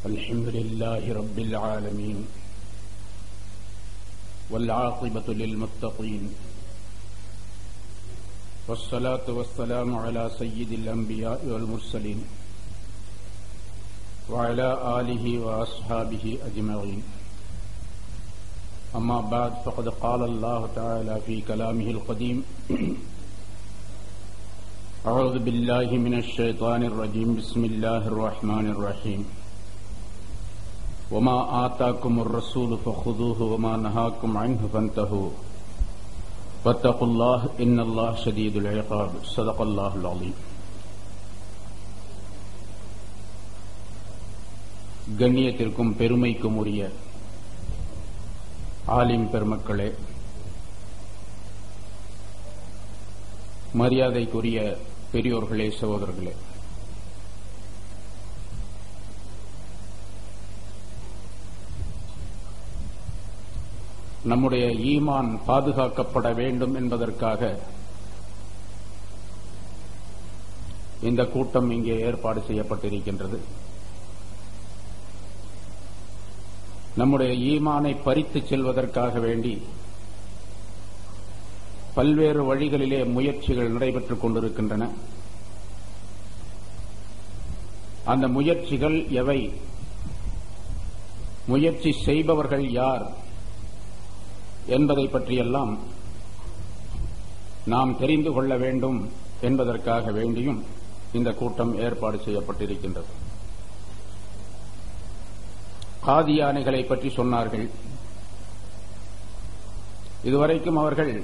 الحمد لله رب العالمين والعاقبة للمتقين والصلاة والسلام على سيد الأنبياء والمرسلين وعلى آله وأصحابه أجمعين أما بعد فقد قال الله تعالى في كلامه القديم أعوذ بالله من الشيطان الرجيم بسم الله الرحمن الرحيم وما آتاكم الرسول فخذوه وما نهاكم عنه فانتهوا واتقوا الله إن الله شديد العقاب صدق الله العظيم கண்ணியத்திற்கும் பெருமைக்கும் உரிய ஆலிம் பெருமக்களே மரியாதைக்குரிய பெரியோர்களே சகோதரர்களே நம்முடைய ஈமான் பாதுகாக்கப்பட வேண்டும் என்பதற்காக இந்த கூட்டம் இங்கே ஏற்பாடு செய்யப்பட்டிருக்கின்றது நம்முடைய ஈமானை பறித்து செல்வதற்காக வேண்டி பல்வேறு வழிகளிலே முயற்சிகள் நடைபெற்றுக் கொண்டிருக்கின்றன அந்த முயற்சிகள் எவை முயற்சி செய்பவர்கள் யார் என்பதை பற்றியெல்லாம் நாம் தெரிந்து கொள்ள வேண்டும் என்பதற்காக வேண்டியும் இந்த கூட்டம் ஏற்பாடு செய்யப்பட்டிருக்கின்றது காதியானைகளை பற்றி சொன்னார்கள் இதுவரைக்கும் அவர்கள்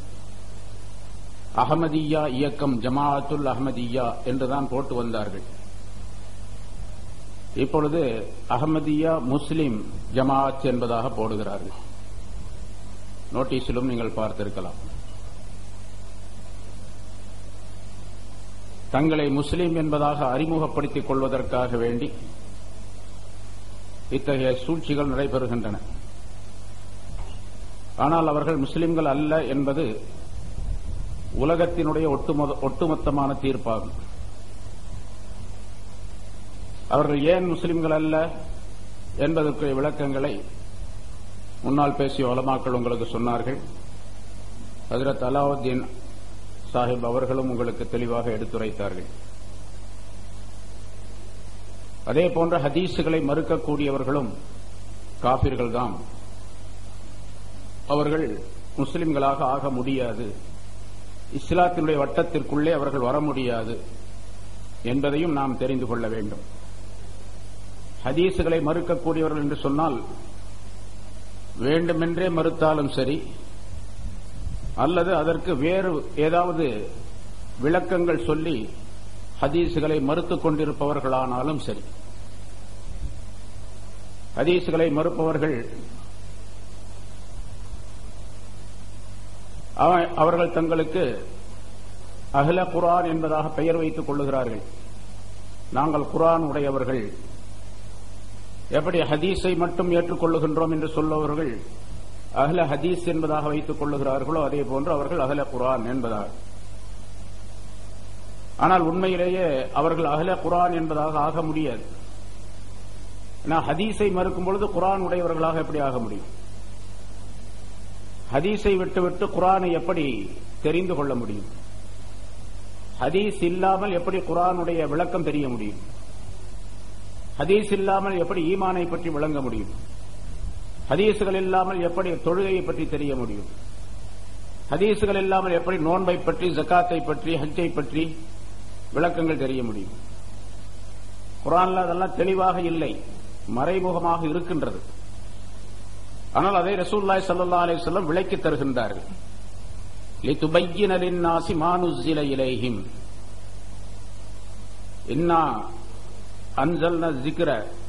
அகமதியா இயக்கம் ஜமாஅத்துல் அகமதியா என்றுதான் போட்டு வந்தார்கள் இப்பொழுது அகமதியா முஸ்லிம் ஜமாஅத் என்பதாக போடுகிறார்கள் நோட்டீஸிலும் நீங்கள் பார்த்திருக்கலாம் தங்களை முஸ்லிம் என்பதாக அறிமுகப்படுத்திக் கொள்வதற்காக வேண்டி இத்தகைய சூழ்ச்சிகள் நடைபெறுகின்றன ஆனால் அவர்கள் முஸ்லிம்கள் அல்ல என்பது உலகத்தினுடைய ஒட்டுமொத்தமான தீர்ப்பாகும் அவர்கள் ஏன் முஸ்லிம்கள் அல்ல என்பதற்கு விளக்கங்களை முன்னால் பேசிய வளமாக்கள் உங்களுக்கு சொன்னார்கள் ஹசரத் அலாவுத்தீன் சாஹிப் அவர்களும் உங்களுக்கு தெளிவாக எடுத்துரைத்தார்கள் அதே போன்ற ஹதீஸுகளை மறுக்கக்கூடியவர்களும் காபிர்கள் தான் அவர்கள் முஸ்லிம்களாக ஆக முடியாது இஸ்லாத்தினுடைய வட்டத்திற்குள்ளே அவர்கள் வர முடியாது என்பதையும் நாம் தெரிந்து கொள்ள வேண்டும் ஹதீஸுகளை மறுக்கக்கூடியவர்கள் என்று சொன்னால் வேண்டுமென்றே மறுத்தாலும் சரி அல்லது அதற்கு வேறு ஏதாவது விளக்கங்கள் சொல்லி ஹதீஸுகளை மறுத்துக் கொண்டிருப்பவர்களானாலும் சரி ஹதீஸுகளை மறுப்பவர்கள் அவர்கள் தங்களுக்கு அகில குரான் என்பதாக பெயர் வைத்துக் கொள்ளுகிறார்கள் நாங்கள் குரான் உடையவர்கள் எப்படி ஹதீஸை மட்டும் ஏற்றுக்கொள்ளுகின்றோம் என்று சொல்லுவவர்கள் அகல ஹதீஸ் என்பதாக வைத்துக் கொள்ளுகிறார்களோ அதே போன்று அவர்கள் அகல குரான் என்பதாக ஆனால் உண்மையிலேயே அவர்கள் அகல குரான் என்பதாக ஆக முடியாது நான் ஹதீஸை மறுக்கும் பொழுது குரான் உடையவர்களாக எப்படி ஆக முடியும் ஹதீஸை விட்டுவிட்டு குரானை எப்படி தெரிந்து கொள்ள முடியும் ஹதீஸ் இல்லாமல் எப்படி குரானுடைய விளக்கம் தெரிய முடியும் ஹதீஸ் இல்லாமல் எப்படி ஈமானை பற்றி விளங்க முடியும் ஹதீசுகள் இல்லாமல் எப்படி தொழுகையை பற்றி தெரிய முடியும் ஹதீசுகள் இல்லாமல் எப்படி நோன்பை பற்றி ஜக்காத்தை பற்றி ஹஜ்ஜை பற்றி விளக்கங்கள் தெரிய முடியும் குரான்ல அதெல்லாம் தெளிவாக இல்லை மறைமுகமாக இருக்கின்றது ஆனால் அதை ரசூல்லாய் சல்லா அலி சொல்லம் விளக்கி தருகின்றார்கள் லிதுபையினலின்னாசி மானுசில இலைஹிம் இன்னா அன்சல்ன ஜிக்ர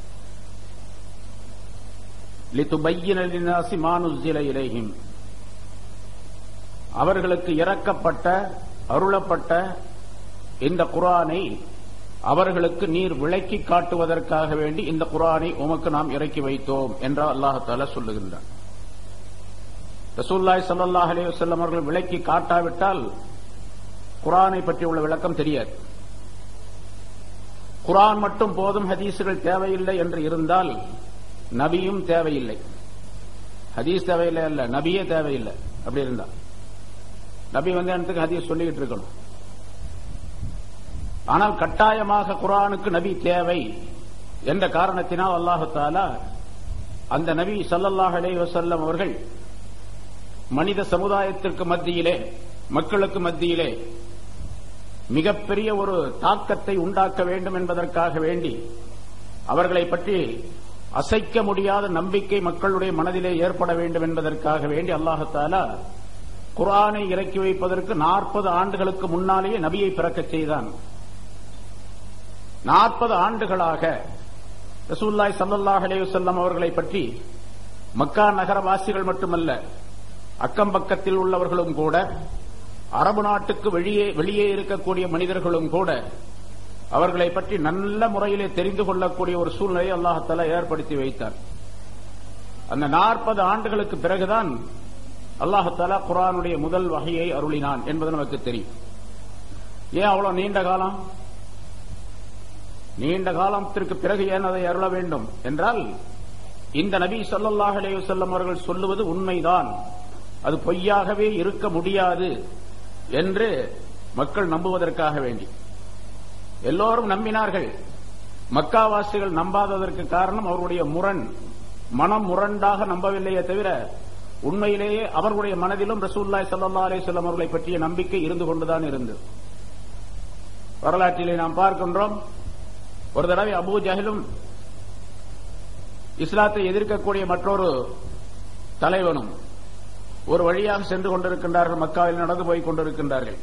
லிதுபையினலின்னாசி மானுசில இலைஹிம் அவர்களுக்கு இறக்கப்பட்ட அருளப்பட்ட இந்த குரானை அவர்களுக்கு நீர் விளக்கி காட்டுவதற்காக வேண்டி இந்த குரானை உமக்கு நாம் இறக்கி வைத்தோம் என்று அல்லாஹால சொல்லுகின்றார் ரசூல்லாய் சல்லாஹ் அலி வல்லம் அவர்கள் விளக்கி காட்டாவிட்டால் குரானை பற்றி உள்ள விளக்கம் தெரியாது குரான் மட்டும் போதும் ஹதீஸுகள் தேவையில்லை என்று இருந்தால் நபியும் தேவையில்லை ஹதீஸ் தேவையில்லை அல்ல நபியே தேவையில்லை அப்படி இருந்தா நபி வந்து எனக்கு ஹதீஸ் சொல்லிக்கிட்டு இருக்கணும் ஆனால் கட்டாயமாக குரானுக்கு நபி தேவை என்ற காரணத்தினால் அல்லாஹு தாலா அந்த நபி ஸல்லல்லாஹு அலைஹி வஸல்லம் அவர்கள் மனித சமுதாயத்திற்கு மத்தியிலே மக்களுக்கு மத்தியிலே மிகப்பெரிய ஒரு தாக்கத்தை உண்டாக்க வேண்டும் என்பதற்காக வேண்டி அவர்களை பற்றி அசைக்க முடியாத நம்பிக்கை மக்களுடைய மனதிலே ஏற்பட வேண்டும் என்பதற்காக வேண்டி அல்லாஹாலா குரானை இறக்கி வைப்பதற்கு நாற்பது ஆண்டுகளுக்கு முன்னாலேயே நபியை பிறக்கச் செய்தான் நாற்பது ஆண்டுகளாக ரசூல்லாய் சல்லல்லாஹ் அலையுசல்லம் அவர்களை பற்றி மக்கா நகரவாசிகள் மட்டுமல்ல அக்கம் பக்கத்தில் உள்ளவர்களும் கூட அரபு நாட்டுக்கு வெளியே வெளியே இருக்கக்கூடிய மனிதர்களும் கூட அவர்களை பற்றி நல்ல முறையிலே தெரிந்து கொள்ளக்கூடிய ஒரு சூழ்நிலையை அல்லாஹால ஏற்படுத்தி வைத்தார் அந்த நாற்பது ஆண்டுகளுக்கு பிறகுதான் அல்லாஹாலா குரானுடைய முதல் வகையை அருளினான் என்பது நமக்கு தெரியும் ஏன் அவ்வளவு நீண்ட காலம் நீண்ட காலத்திற்கு பிறகு ஏன் அதை அருள வேண்டும் என்றால் இந்த நபி ஸல்லல்லாஹு அலைஹி வஸல்லம் அவர்கள் சொல்லுவது உண்மைதான் அது பொய்யாகவே இருக்க முடியாது என்று மக்கள் நம்புவதற்காக வேண்டி எல்லோரும் நம்பினார்கள் மக்காவாசிகள் நம்பாததற்கு காரணம் அவருடைய முரண் மனம் முரண்டாக நம்பவில்லையே தவிர உண்மையிலேயே அவர்களுடைய மனதிலும் ரசூல்லாய் சல்லா அலிஸ்லாம் அவர்களை பற்றிய நம்பிக்கை இருந்து கொண்டுதான் இருந்தது வரலாற்றிலே நாம் பார்க்கின்றோம் ஒரு தடவை அபூ ஜஹலும் இஸ்லாத்தை எதிர்க்கக்கூடிய மற்றொரு தலைவனும் ஒரு வழியாக சென்று கொண்டிருக்கின்றார்கள் மக்காவில் நடந்து போய் கொண்டிருக்கின்றார்கள்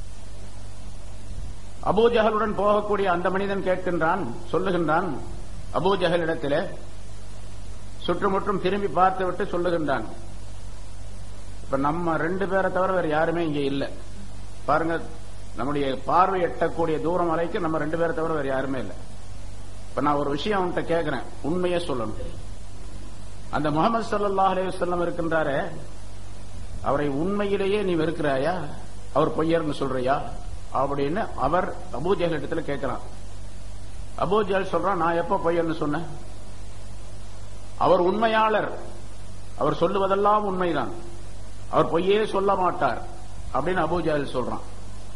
அபூஜஹலுடன் போகக்கூடிய அந்த மனிதன் கேட்கின்றான் சொல்லுகின்றான் அபூஜஹலிடத்திலே சுற்றுமுற்றும் திரும்பி பார்த்துவிட்டு சொல்லுகின்றான் இப்ப நம்ம ரெண்டு பேரை தவிர வேற யாருமே இங்க இல்ல பாருங்க நம்முடைய பார்வை எட்டக்கூடிய தூரம் வரைக்கும் நம்ம ரெண்டு பேரை தவிர வேற யாருமே இல்ல இப்ப நான் ஒரு விஷயம் அவன்கிட்ட கேட்கிறேன் உண்மையே சொல்லணும் அந்த முகமது சல்லாஹ் அலையுசல்லம் இருக்கின்றாரே அவரை உண்மையிலேயே நீ வெறுக்கிறாயா அவர் பொய்யர்னு சொல்றியா அப்படின்னு அவர் அபூஜஹல் இடத்துல கேட்கிறான் அபூஜஹல் சொல்றான் நான் எப்ப பொய்யர்னு சொன்னேன் அவர் உண்மையாளர் அவர் சொல்லுவதெல்லாம் உண்மைதான் அவர் பொய்யே சொல்ல மாட்டார் அப்படின்னு அபூஜஹல் சொல்றான்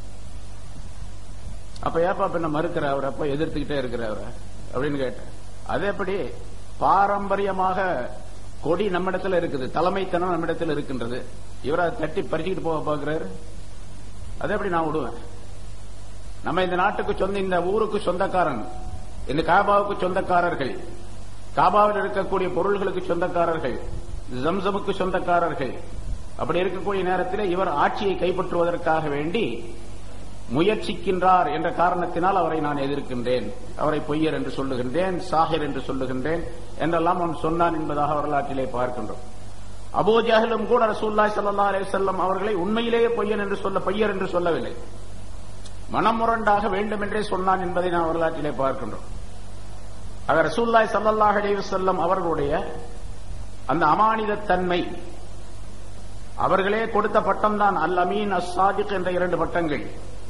அப்ப ஏப்பா பின்ன மறுக்கிற அவர் அப்ப எதிர்த்துக்கிட்டே இருக்கிற அவரை அப்படின்னு கேட்டேன் அது எப்படி பாரம்பரியமாக கொடி நம்மிடத்துல இருக்குது தலைமைத்தனம் நம்மிடத்தில் இருக்கின்றது இவரை தட்டி பறிச்சுக்கிட்டு போக பார்க்கிறாரு அதை எப்படி நான் விடுவேன் நம்ம இந்த நாட்டுக்கு சொந்த இந்த ஊருக்கு சொந்தக்காரன் இந்த காபாவுக்கு சொந்தக்காரர்கள் காபாவில் இருக்கக்கூடிய பொருள்களுக்கு சொந்தக்காரர்கள் ஜம்சமுக்கு சொந்தக்காரர்கள் அப்படி இருக்கக்கூடிய நேரத்தில் இவர் ஆட்சியை கைப்பற்றுவதற்காக வேண்டி முயற்சிக்கின்றார் என்ற காரணத்தினால் அவரை நான் எதிர்க்கின்றேன் அவரை பொய்யர் என்று சொல்லுகின்றேன் சாஹிர் என்று சொல்லுகின்றேன் என்றெல்லாம் அவன் சொன்னான் என்பதாக வரலாற்றிலே பார்க்கின்றோம் அபூஜஹலும் கூட ரசூல்லாய் சல்லா அலே செல்லம் அவர்களை உண்மையிலேயே பொய்யன் என்று சொல்ல பொய்யர் என்று சொல்லவில்லை மனமுரண்டாக வேண்டும் என்றே சொன்னான் என்பதை நாம் வரலாற்றிலே பார்க்கின்றோம் ஆக ரசூல்லாய் சல்லல்லாஹ் அலே செல்லம் அவர்களுடைய அந்த அமானித தன்மை அவர்களே கொடுத்த பட்டம் தான் அல் அமீன் அஸ் சாதிக் என்ற இரண்டு பட்டங்கள்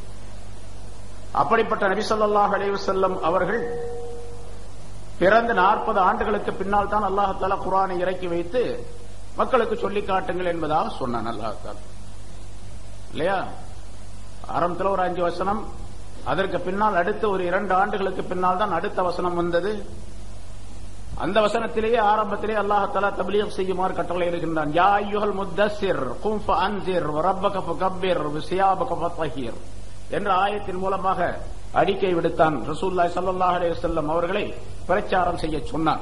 அப்படிப்பட்ட நபி சொல்லாஹ் அலைவசல்லம் அவர்கள் பிறந்த நாற்பது ஆண்டுகளுக்கு பின்னால் தான் அல்லாஹால குரானை இறக்கி வைத்து மக்களுக்கு சொல்லி காட்டுங்கள் என்பதாக சொன்னான் அல்லாஹால இல்லையா ஆரம்பத்தில் ஒரு அஞ்சு வசனம் அதற்கு பின்னால் அடுத்த ஒரு இரண்டு ஆண்டுகளுக்கு பின்னால் தான் அடுத்த வசனம் வந்தது அந்த வசனத்திலேயே ஆரம்பத்திலே அல்லாஹால தபிலியம் செய்யுமாறு கட்டளை இருக்கின்றான் யா ஐயுகல் முத்தசிர் கும்ஃப அன்சிர் ரப்பக ஃபகப்பிர் சியாபக ஃபத்தஹீர் என்ற ஆயத்தின் மூலமாக அறிக்கை விடுத்தான் ரசூல்லாய் சல்லாஹ் அலே செல்லம் அவர்களை பிரச்சாரம் செய்ய சொன்னார்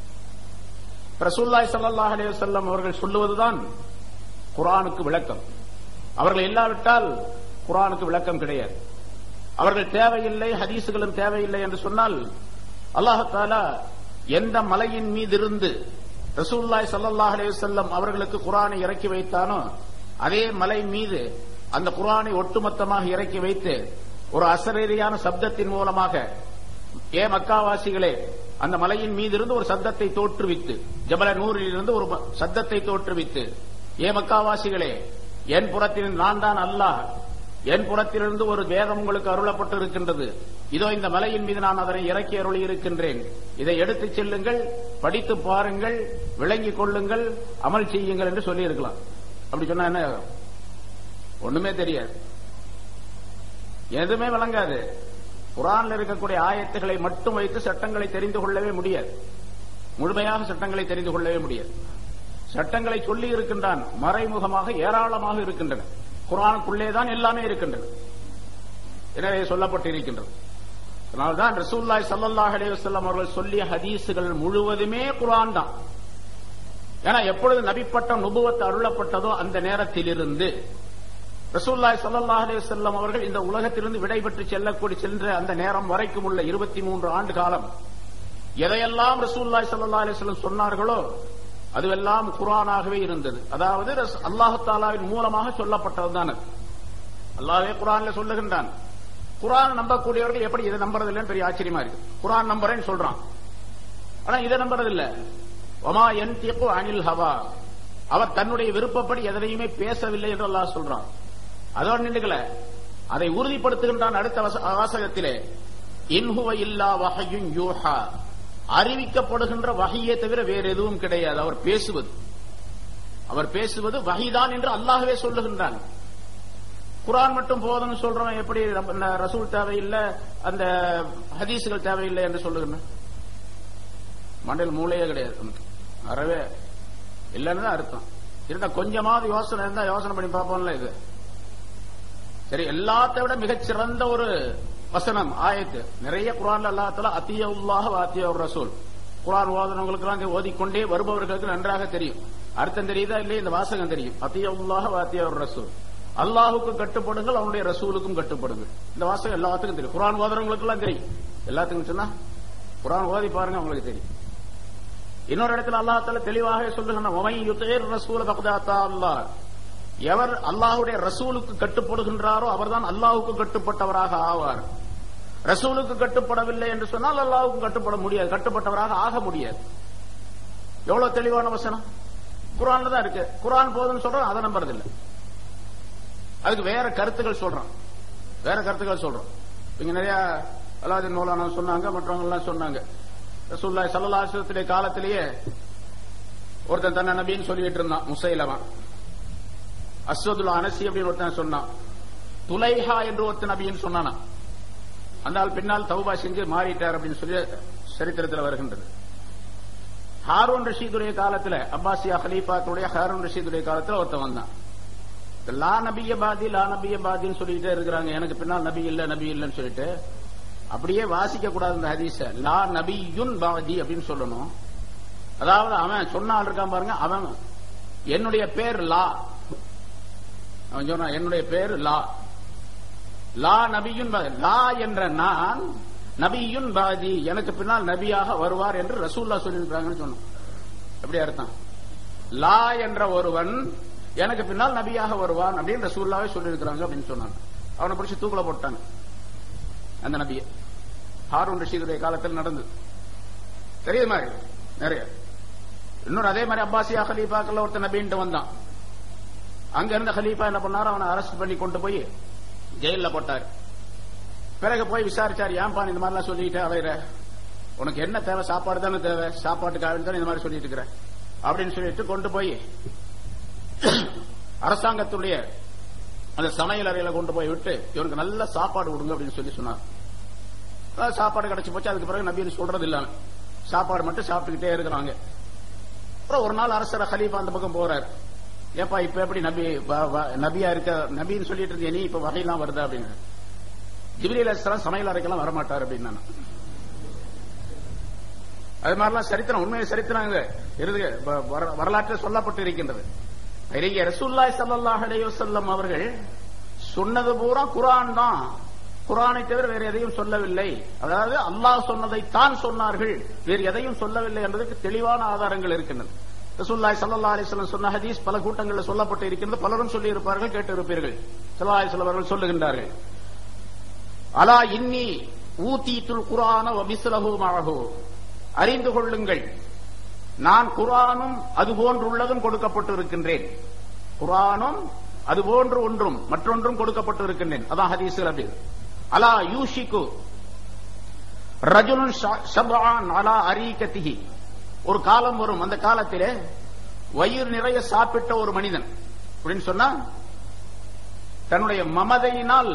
ரசூல்லாய் சல்லாஹ் அலே செல்லம் அவர்கள் சொல்லுவதுதான் குரானுக்கு விளக்கம் அவர்கள் இல்லாவிட்டால் குரானுக்கு விளக்கம் கிடையாது அவர்கள் தேவையில்லை ஹதீசுகளும் தேவையில்லை என்று சொன்னால் அல்லாஹாலா எந்த மலையின் மீது இருந்து ரசூல்லாய் சல்லாஹ் அலே செல்லம் அவர்களுக்கு குரானை இறக்கி வைத்தானோ அதே மலை மீது அந்த குரானை ஒட்டுமொத்தமாக இறக்கி வைத்து ஒரு அசரீரியான சப்தத்தின் மூலமாக ஏ மக்காவாசிகளே அந்த மலையின் மீது இருந்து ஒரு சத்தத்தை தோற்றுவித்து ஜபல நூறில் இருந்து ஒரு சத்தத்தை தோற்றுவித்து ஏ மக்காவாசிகளே என் புறத்தில் நான் தான் அல்லாஹ் என் புறத்திலிருந்து ஒரு வேதம் உங்களுக்கு அருளப்பட்டு இருக்கின்றது இதோ இந்த மலையின் மீது நான் அதனை இறக்கி அருளி இருக்கின்றேன் இதை எடுத்துச் செல்லுங்கள் படித்து பாருங்கள் விளங்கிக் கொள்ளுங்கள் அமல் செய்யுங்கள் என்று சொல்லி இருக்கலாம் அப்படி சொன்னா என்ன ஆகும்? ஒண்ணுமே தெரியாது எதுவுமே விளங்காது குரான்ல இருக்கக்கூடிய ஆயத்துகளை மட்டும் வைத்து சட்டங்களை தெரிந்து கொள்ளவே முடியாது முழுமையாக சட்டங்களை தெரிந்து கொள்ளவே முடியாது சட்டங்களை சொல்லி இருக்கின்றான் மறைமுகமாக ஏராளமாக இருக்கின்றன குரானுக்குள்ளேதான் எல்லாமே இருக்கின்றன எனவே சொல்லப்பட்டிருக்கின்றது அதனால்தான் ரசூல்லாய் சல்லல்லாஹு அலைஹி வஸல்லம் அவர்கள் சொல்லிய ஹதீஸுகள் முழுவதுமே குரான் தான் ஏன்னா எப்பொழுது நபிப்பட்டம் நுபுவத்து அருளப்பட்டதோ அந்த நேரத்திலிருந்து ரசூல்லாய் ஸல்லல்லாஹு அலைஹி வஸல்லம் அவர்கள் இந்த உலகத்திலிருந்து விடைபெற்று செல்லக்கூடிய சென்ற அந்த நேரம் வரைக்கும் உள்ள இருபத்தி மூன்று ஆண்டு காலம் எதையெல்லாம் ரசூல்லாய் ஸல்லல்லாஹு அலைஹி வஸல்லம் சொன்னார்களோ அதுவெல்லாம் குரானாகவே இருந்தது அதாவது ரஸ்- அல்லாஹு தாலாவின் மூலமாக சொல்லப்பட்டதுதான் அது. அல்லாஹ்வே குரான்ல சொல்லுகின்றான் குரான் நம்பக்கூடியவர்கள் எப்படி இதை நம்புறதில்லைன்னு பெரிய ஆச்சரியமா இருக்கு குரான் நம்புறேன்னு சொல்றான் ஆனா இதை நம்புறதில்ல ஒமா என் அனில் ஹவா அவர் தன்னுடைய விருப்பப்படி எதனையுமே பேசவில்லை என்று அல்லாஹ் சொல்றான் அதோடு நின்றுக்கல அதை உறுதிப்படுத்துகின்றான் அடுத்த வச- வாசகத்திலே இன்ஹுவ இல்லா வஹயுன் யூஹா அறிவிக்கப்படுகின்ற வகையை தவிர வேறு எதுவும் கிடையாது அவர் பேசுவது அவர் பேசுவது வகைதான் என்று அல்லாஹ்வே சொல்லுகின்றான் குரான் மட்டும் போதும்னு சொல்றவன் எப்படி நம்ம- இந்த ரசூல் தேவையில்லை அந்த ஹதீஸுகள் தேவையில்லை என்று சொல்லுகின்றான் மண்டையில் மூளையே கிடையாது நமக்கு அறவே இல்லைன்னு தான் அர்த்தம் இருந்தா கொஞ்சமாவது யோசனை இருந்தா யோசனை பண்ணி பார்ப்போம்ல இது சரி எல்லாத்தை விட மிகச்சிறந்த ஒரு வசனம் ஆயத்து நிறைய குரான்ல அல்லாஹ்தால அத்திய உல்லாஹ் அத்திய ரசூல் குரான் ஓதனவங்களுக்கு எல்லாம் ஓதிக்கொண்டே வருபவர்களுக்கு நன்றாக தெரியும் அர்த்தம் தெரியுதா இல்லையா இந்த வாசகம் தெரியும் அத்திய உல்லாஹ் அத்திய ரசூல் அல்லாஹுக்கும் கட்டுப்படுங்கள் அவனுடைய ரசூலுக்கும் கட்டுப்படுங்கள் இந்த வாசகம் எல்லாத்துக்கும் தெரியும் குரான் ஓதுறவங்களுக்கு எல்லாம் தெரியும் எல்லாத்துக்கும் சொன்னா குரான் ஓதி பாருங்க உங்களுக்கு தெரியும் இன்னொரு இடத்துல அல்லாஹால தெளிவாக சொல்லுகின்ற ஒமை யுத்தேர் ரசூல பக்தாத்தா அல்லாஹ் எவர் அல்லாஹுடைய ரசூலுக்கு கட்டுப்படுகின்றாரோ அவர்தான் அல்லாஹுக்கு கட்டுப்பட்டவராக ஆவார் ரசூலுக்கு கட்டுப்படவில்லை என்று சொன்னால் அல்லாஹுக்கு கட்டுப்பட முடியாது கட்டுப்பட்டவராக ஆக முடியாது எவ்வளவு தெளிவான வசனம் குரான்ல தான் இருக்கு குரான் போதும்னு சொல்றோம் அதை நம்புறதில்லை அதுக்கு வேற கருத்துக்கள் சொல்றோம் வேற கருத்துக்கள் சொல்றோம் இங்க நிறைய அலாதீன் மௌலானா சொன்னாங்க மற்றவங்க எல்லாம் சொன்னாங்க ரசூலுல்லாஹி ஸல்லல்லாஹு அலைஹி வஸல்லத்துடைய காலத்திலேயே ஒருத்தன் தன்னை நபின்னு சொல்லிட்டு இருந்தான் முசைலவன் அஸ்வதுல் அனசி அப்படின்னு ஒருத்தன் சொன்னான் துலைஹா என்று ஒருத்தன் நபின்னு சொன்னானா அந்த ஆள் பின்னால் தௌபா செஞ்சு மாறிட்டார் அப்படின்னு சொல்லி சரித்திரத்தில் வருகின்றது ஹாரூன் ரஷீதுடைய காலத்துல அப்பாசியா ஹலீஃபாத்துடைய ஹாரூன் ரஷீதுடைய காலத்துல ஒருத்தன் வந்தான் இந்த லா நபிய பாதி லா நபிய பாதின்னு சொல்லிட்டே இருக்கிறாங்க எனக்கு பின்னால் நபி இல்ல நபி இல்லைன்னு சொல்லிட்டு அப்படியே வாசிக்க கூடாது இந்த ஹதீஸ லா நபியுன் பாதி அப்படின்னு சொல்லணும் அதாவது அவன் சொன்ன ஆள் இருக்கான் பாருங்க அவன் என்னுடைய பேர் லா அவன் சொன்னான் என்னுடைய பேர் லா லா நபியுன் பாதி. லா என்ற நான் நபியுன் பாதி எனக்கு பின்னால் நபியாக வருவார் என்று ரசூல்லா சொல்லியிருக்காங்கன்னு சொன்னான் எப்படி அர்த்தம் லா என்ற ஒருவன் எனக்கு பின்னால் நபியாக வருவான் அப்படின்னு ரசூல்லாவே சொல்லியிருக்கிறாங்க அப்படின்னு சொன்னாங்க அவனை பிடிச்சி தூக்குல போட்டாங்க அந்த நபியை ஹாரூன் ரஷீதுடைய காலத்தில் நடந்தது தெரியுது மாதிரி நிறைய இன்னொரு அதே மாதிரி அப்பாசியா ஹலீஃபாக்கள் ஒருத்தன் நபின்ட்டு வந்தான் அங்க இருந்த ஹலீஃபா என்ன பண்ணாரு அவனை அரெஸ்ட் பண்ணி கொண்டு போய் ஜெயில போட்டாரு பிறகு போய் விசாரிச்சாரு ஏன்பா நீ இந்த மாதிரிலாம் சொல்லிட்டு அலையிற உனக்கு என்ன தேவை சாப்பாடு தானே தேவை சாப்பாட்டுக்காக தானே இந்த மாதிரி சொல்லிட்டு இருக்கிற அப்படின்னு சொல்லிட்டு கொண்டு போய் அரசாங்கத்துடைய அந்த சமையல் அறையில கொண்டு போய் விட்டு இவனுக்கு நல்ல சாப்பாடு கொடுங்க அப்படின்னு சொல்லி சொன்னார் அதாவது சாப்பாடு கிடைச்சு போச்சு அதுக்கு பிறகு நபின்னு சொல்றது இல்லாம சாப்பாடு மட்டும் சாப்பிட்டுக்கிட்டே இருக்கிறாங்க அப்புறம் ஒரு நாள் அரசர் ஹலீஃபா அந்த பக்கம் போறாரு ஏப்பா இப்ப எப்படி நபி வ- வ- நபியா இருக்க நபின்னு சொல்லிட்டு இருந்தீங்க நீ இப்ப வகையெல்லாம் வருதா அப்படின்னு ஜிப்ரீல் அலிஸ்லாம் சமையல் அறைக்கெல்லாம் வரமாட்டார் அப்படின்னு நான் அது மாதிரிலாம் சரித்திரம் உண்மையை சரித்திரம் இங்க இருக்கு வ- வர- வரலாற்றில் சொல்லப்பட்டு இருக்கின்றது பெரிய ரசூல்லாய் ஸல்லல்லாஹு அலைஹி வஸல்லம் அவர்கள் சொன்னது பூரா குர்ஆன் தான் குர்ஆனை தவிர வேறு எதையும் சொல்லவில்லை அதாவது அல்லாஹ் சொன்னதை தான் சொன்னார்கள் வேறு எதையும் சொல்லவில்லை என்பதற்கு தெளிவான ஆதாரங்கள் இருக்கின்றன ரசூல்லாய் ஸல்லல்லாஹு அலைஹி வஸல்லம் சொன்ன ஹதீஸ் பல கூட்டங்களில் சொல்லப்பட்டு இருக்கின்றது பலரும் சொல்லி இருப்பார்கள் கேட்டு இருப்பீர்கள் ஸல்லல்லாஹு அலைஹி வஸல்லம் அவர்கள் சொல்லுகின்றார்கள் அலா இன்னி ஊத்தீத்துல் குரான வபிஸ்லஹு மழகு அறிந்து கொள்ளுங்கள் நான் குரானும் அது போன்றுள்ளதும் கொடுக்கப்பட்டு இருக்கின்றேன் குரானும் அது போன்று ஒன்றும் மற்றொன்றும் கொடுக்கப்பட்டு இருக்கின்றேன் அதான் ஹதீஸ் அப்படி அலா யூஷிக்கு ரஜுலுன் ஷபான் அலா அரீகத்திஹி ஒரு காலம் வரும் அந்த காலத்திலே வயிறு நிறைய சாப்பிட்ட ஒரு மனிதன் அப்படின்னு சொன்னா தன்னுடைய மமதையினால்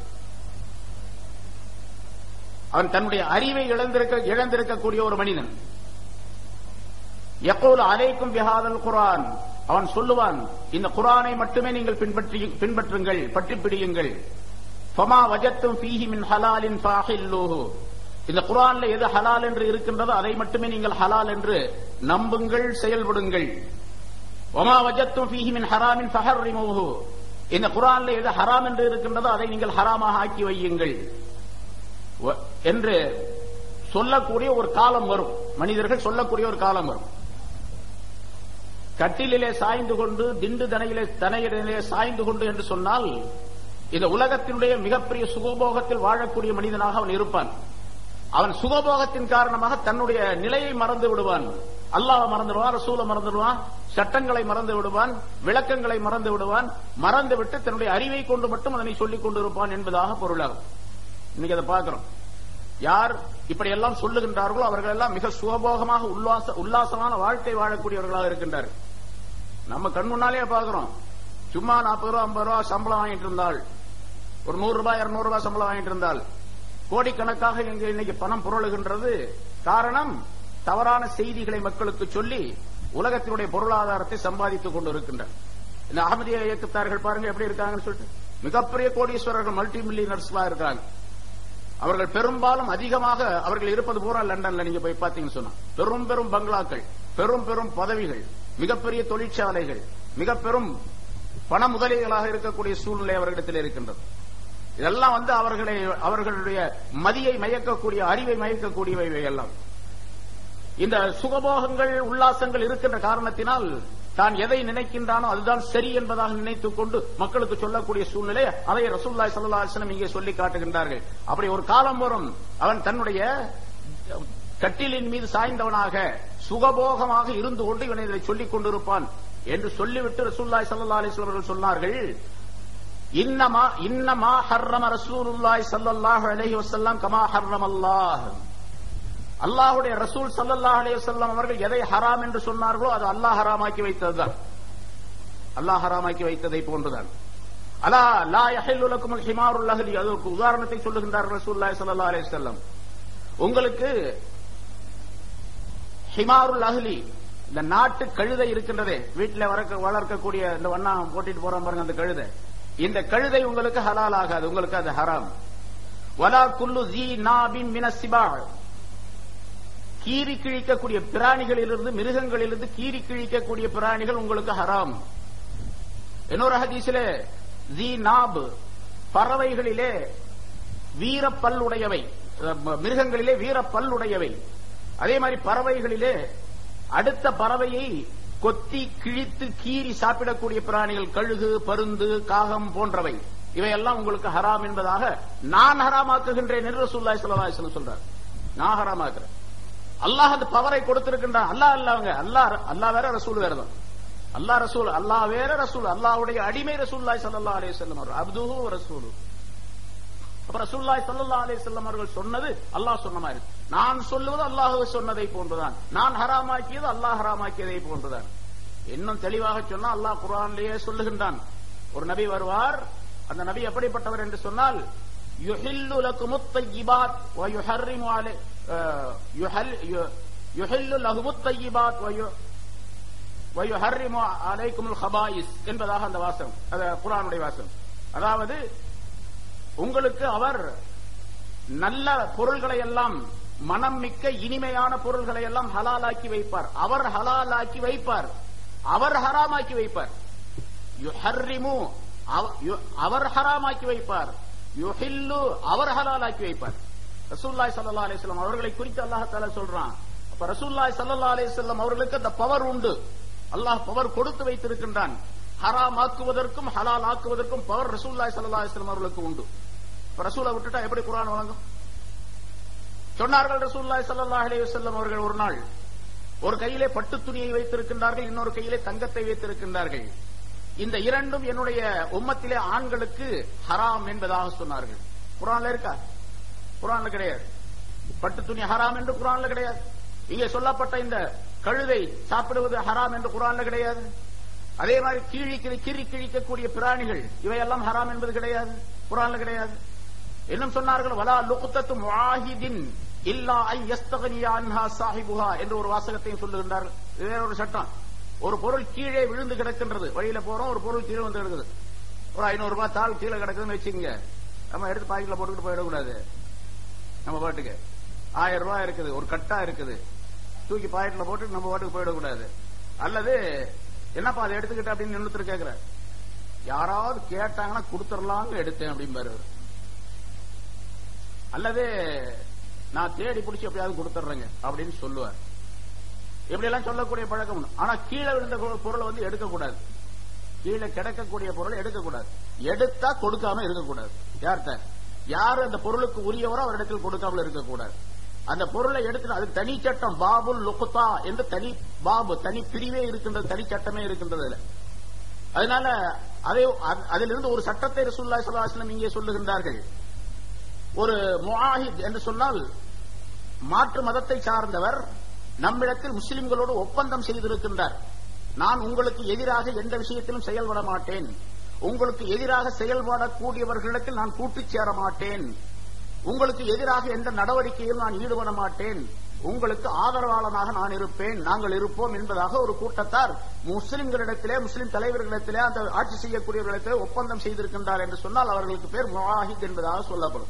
அவன் தன்னுடைய அறிவை இழந்திருக்க இழந்திருக்கக்கூடிய ஒரு மனிதன் எப்போது அலைக்கும் பிஹாதல் குரான் அவன் சொல்லுவான் இந்த குரானை மட்டுமே நீங்கள் பின்பற்றி பின்பற்றுங்கள் பற்றி பிடியுங்கள் ஃபமா வஜத்தும் ஃபீஹி மின் ஹலாலின் ஃபாஹில்லூஹு இந்த குரான்ல எது ஹலால் என்று இருக்கின்றதோ அதை மட்டுமே நீங்கள் ஹலால் என்று நம்புங்கள் செயல்படுங்கள் ஒமா வஜத்தும் ஃபீஹி மின் ஹராமின் ஃபஹர்ரிமூஹு இந்த குரான்ல எது ஹராம் என்று இருக்கின்றதோ அதை நீங்கள் ஹராமாக ஆக்கி வையுங்கள் என்று சொல்லக்கூடிய ஒரு காலம் வரும் மனிதர்கள் சொல்லக்கூடிய ஒரு காலம் வரும் கட்டிலே சாய்ந்து கொண்டு திண்டு தனையிலே தனையிலே சாய்ந்து கொண்டு என்று சொன்னால் இந்த உலகத்தினுடைய மிகப்பெரிய சுகபோகத்தில் வாழக்கூடிய மனிதனாக அவன் இருப்பான் அவன் சுகபோகத்தின் காரணமாக தன்னுடைய நிலையை மறந்து விடுவான் அல்லாஹ் மறந்துடுவான் ரசூல மறந்துடுவான் சட்டங்களை மறந்து விடுவான் விளக்கங்களை மறந்து விடுவான் மறந்து விட்டு தன்னுடைய அறிவை கொண்டு மட்டும் அதனை சொல்லிக் கொண்டிருப்பான் என்பதாக பொருளாகும் இன்னைக்கு அதை பார்க்கிறோம் யார் இப்படி எல்லாம் சொல்லுகின்றார்களோ அவர்கள் எல்லாம் மிக சுகபோகமாக உல்லாச உல்லாசமான வாழ்க்கை வாழக்கூடியவர்களாக இருக்கின்றார்கள் நம்ம கண் முன்னாலே பார்க்கிறோம் சும்மா நாற்பது ரூபா ஐம்பது ரூபா சம்பளம் வாங்கிட்டு இருந்தால் ஒரு நூறு ரூபாய் இருநூறு ரூபாய் சம்பளம் வாங்கிட்டு இருந்தால் கோடிக்கணக்காக இங்கு இன்னைக்கு பணம் புரளுகின்றது காரணம் தவறான செய்திகளை மக்களுக்கு சொல்லி உலகத்தினுடைய பொருளாதாரத்தை சம்பாதித்துக் கொண்டு இருக்கின்றனர் இந்த அகமதிய இயக்கத்தார்கள் பாருங்க எப்படி இருக்காங்கன்னு சொல்லிட்டு மிகப்பெரிய கோடீஸ்வரர்கள் மல்டி மில்லியனர்ஸ்லாம் இருக்காங்க அவர்கள் பெரும்பாலும் அதிகமாக அவர்கள் இருப்பது பூரா லண்டன்ல நீங்க போய் பாத்தீங்கன்னு சொன்னா பெரும் பெரும் பங்களாக்கள் பெரும் பெரும் பதவிகள் மிகப்பெரிய தொழிற்சாலைகள் மிக பெரும் பண முதலீடுகளாக இருக்கக்கூடிய சூழ்நிலை அவர்களிடத்தில் இருக்கின்றது இதெல்லாம் வந்து அவர்களை அவர்களுடைய மதியை மயக்கக்கூடிய அறிவை மயக்கக்கூடியவை எல்லாம் இந்த சுகபோகங்கள் உல்லாசங்கள் இருக்கின்ற காரணத்தினால் தான் எதை நினைக்கின்றானோ அதுதான் சரி என்பதாக நினைத்துக் கொண்டு மக்களுக்கு சொல்லக்கூடிய சூழ்நிலை அதை ரசூல்லாய் சல்லா அலிஸ்லம் இங்கே சொல்லி காட்டுகின்றார்கள் அப்படி ஒரு காலம் வரும் அவன் தன்னுடைய கட்டிலின் மீது சாய்ந்தவனாக சுகபோகமாக இருந்து கொண்டு இவனை இதை சொல்லிக் கொண்டிருப்பான் என்று சொல்லிவிட்டு ரசூல்லாய் சல்லா அலிஸ்லாம் அவர்கள் சொன்னார்கள் இன்னமா இன்னமா ஹர்ரம ரசூலுல்லாய் சல்லல்லாஹு அலைஹி வஸல்லம் கமா ஹர்ரம் அல்லாஹ் அல்லாஹுடைய ரசூல் சல்லல்லாஹு அலைஹி வஸல்லம் அவர்கள் எதை ஹராம் என்று சொன்னார்களோ அது அல்லாஹ் ஹராமாக்கி வைத்ததுதான் அல்லாஹ் ஹராமாக்கி வைத்ததை போன்றுதான் அலா லா யஹில்லு லக்கும் ஹிமாருல் அஹ்லி அதற்கு உதாரணத்தை சொல்லுகின்றார் ரசூலுல்லாஹி ஸல்லல்லாஹு அலைஹி வஸல்லம் உங்களுக்கு ஹிமாருல் அஹ்லி இந்த நாட்டு கழுதை இருக்கின்றதே வீட்டில் வளர்க்கக்கூடிய இந்த வண்ணா போட்டிட்டு போறோம் பாருங்க அந்த கழுதை இந்த கழுதை உங்களுக்கு ஹலால் ஆகாது உங்களுக்கு அது ஹராம் வலா குல்லு ஜீ நாபின் மினசிபா கீறி கிழிக்கக்கூடிய பிராணிகளிலிருந்து மிருகங்களிலிருந்து கீறி கிழிக்கக்கூடிய பிராணிகள் உங்களுக்கு ஹராம் இன்னொரு ஹதீஸிலே ஜி நாப் பறவைகளிலே வீரப்பல்லுடையவை மிருகங்களிலே வீரப்பல்லுடையவை அதே மாதிரி பறவைகளிலே அடுத்த பறவையை கொத்தி கிழித்து கீறி சாப்பிடக்கூடிய பிராணிகள் கழுகு பருந்து காகம் போன்றவை இவையெல்லாம் உங்களுக்கு ஹராம் என்பதாக நான் ஹராமாக்குகின்றேன் என்று சுல்லாய் சல்லாஹ் சொல்றார் நான் ஹராமாக்குறேன் அல்லாஹ் அந்த பவரை கொடுத்திருக்கின்றான் அல்லாஹ் அல்லாங்க அல்லாஹ் அல்லாஹ் வேற ரசூல் வேற தான் அல்லாஹ் ரசூல் அல்லாஹ் வேற ரசூல் அல்லாஹ்வுடைய அடிமை ரசூல்லாய் சல்லல்லாஹு அலைஹி வஸல்லம் அவர் அப்துஹு ரசூலு அப்ப ரசூல்லாய் சல்லல்லாஹு அலைஹி வஸல்லம் அவர்கள் சொன்னது அல்லாஹ் சொன்ன மாதிரி நான் சொல்லுவது அல்லாஹ் சொன்னதை போன்றுதான் நான் ஹராமாக்கியது அல்லாஹ் ஹராமாக்கியதை போன்றுதான் இன்னும் தெளிவாக சொன்னா அல்லாஹ் குர்ஆன்லயே சொல்லுகின்றான் ஒரு நபி வருவார் அந்த நபி எப்படிப்பட்டவர் என்று சொன்னால் யுஹில்லு லக்குமுத் தய்யிபாத் வ யுஹர்ரிமு அலை யுஹில்லு லஹுமுத் தய்யிபாத் வ வயுஹர்ரிமு அலைக்குமுல் ஹபாயிஸ் என்பதாக அந்த வாசம் அது குரானுடைய வாசம் அதாவது உங்களுக்கு அவர் நல்ல பொருள்களை எல்லாம் மனம் மிக்க இனிமையான பொருள்களை எல்லாம் ஹலாலாக்கி வைப்பார் அவர் ஹலாலாக்கி வைப்பார் அவர் ஹராமாக்கி வைப்பார் யுஹர்ரிமு அவர் ஹராமாக்கி வைப்பார் யுஹில்லு அவர் ஹலாலாக்கி வைப்பார் ரசூல்லாய் சல்லா அலிஸ்லாம் அவர்களை குறித்து அல்லாஹால சொல்றான் அப்ப ரசூல்லாய் சல்லா அலிஸ்லாம் அவர்களுக்கு அந்த பவர் உண்டு அல்லாஹ் பவர் கொடுத்து வைத்திருக்கின்றான் ஹராம் ஆக்குவதற்கும் ஹலால் ஆக்குவதற்கும் பவர் ரசூல்லாய் சல்லா அலிஸ்லாம் அவர்களுக்கு உண்டு ரசூலை விட்டுட்டா எப்படி குரான் வழங்கும் சொன்னார்கள் ரசூல்லாய் சல்லா அலி வசல்லம் அவர்கள் ஒரு நாள் ஒரு கையிலே பட்டு துணியை வைத்திருக்கின்றார்கள் இன்னொரு கையிலே தங்கத்தை வைத்திருக்கின்றார்கள் இந்த இரண்டும் என்னுடைய உம்மத்திலே ஆண்களுக்கு ஹராம் என்பதாக சொன்னார்கள் குரான்ல இருக்கா குரான்ல கிடையாது பட்டு துணி ஹராம் என்று குரான்ல கிடையாது இங்கே சொல்லப்பட்ட இந்த கழுதை சாப்பிடுவது ஹராம் என்று குரான்ல கிடையாது அதே மாதிரி கீழிக்கிற கீறி கிழிக்கக்கூடிய பிராணிகள் இவையெல்லாம் ஹராம் என்பது கிடையாது குரான்ல கிடையாது இன்னும் சொன்னார்கள் வலா லுக்தத்து முஆஹிதின் இல்லா ஐ யஸ்தகனியா அன்ஹா சாஹிபுஹா என்று ஒரு வாசகத்தையும் சொல்லுகின்றார்கள் இது வேற ஒரு சட்டம் ஒரு பொருள் கீழே விழுந்து கிடக்கின்றது வழியில போறோம் ஒரு பொருள் கீழே வந்து கிடக்குது ஒரு ஐநூறு ரூபாய் தாள் கீழே கிடக்குதுன்னு வச்சுக்கோங்க நம்ம எடுத்து பாக்கெட்ல போட்டுக்கிட்டு போயிடக்கூடாது நம்ம பாட்டுக்கு ஆயிரம் ரூபாய் இருக்குது ஒரு கட்டா இருக்குது தூக்கி பாக்கெட்ல போட்டு நம்ம பாட்டுக்கு போயிடக்கூடாது அல்லது என்னப்பா அதை எடுத்துக்கிட்ட அப்படின்னு இன்னொருத்தர் கேக்குற யாராவது கேட்டாங்கன்னா கொடுத்துடலாம்னு எடுத்தேன் அப்படிம்பாரு அவரு. அல்லது நான் தேடி பிடிச்சி எப்படியாவது கொடுத்துட்றேங்க அப்படின்னு சொல்லுவார் இப்படி எல்லாம் சொல்லக்கூடிய பழக்கம் உண்டு. ஆனா கீழே விழுந்த பொ- பொருளை வந்து எடுக்கக்கூடாது கீழே கிடக்கக்கூடிய பொருளை எடுக்கக்கூடாது எடுத்தா கொடுக்காம இருக்கக்கூடாது யார்கிட்ட யார் அந்த பொருளுக்கு உரியவரோ அவரிடத்தில் கொடுக்காமல் இருக்கக்கூடாது அந்த பொருளை எடுத்து அதுக்கு தனி சட்டம் பாபுல் லுக்குத்தா என்று தனி பாபு தனி பிரிவே இருக்கின்றது தனி சட்டமே இருக்கின்றது அதுல அதனால அதை அ- அதிலிருந்து ஒரு சட்டத்தை ரசூல்லா ஸல்லல்லாஹு இங்கே சொல்லுகின்றார்கள் ஒரு முஆஹித் என்று சொன்னால் மாற்று மதத்தை சார்ந்தவர் நம்மிடத்தில் முஸ்லிம்களோடு ஒப்பந்தம் செய்திருக்கின்றார் நான் உங்களுக்கு எதிராக எந்த விஷயத்திலும் செயல்பட மாட்டேன் உங்களுக்கு எதிராக செயல்படக்கூடியவர்களிடத்தில் நான் கூட்டுச் சேர மாட்டேன் உங்களுக்கு எதிராக எந்த நடவடிக்கையிலும் நான் ஈடுபட மாட்டேன் உங்களுக்கு ஆதரவாளனாக நான் இருப்பேன் நாங்கள் இருப்போம் என்பதாக ஒரு கூட்டத்தார் முஸ்லிம்களிடத்திலே முஸ்லிம் தலைவர்களிடத்திலே அந்த ஆட்சி செய்யக்கூடியவர்களிடத்திலே ஒப்பந்தம் செய்திருக்கின்றார் என்று சொன்னால் அவர்களுக்கு பேர் முவாஹித் என்பதாக சொல்லப்படும்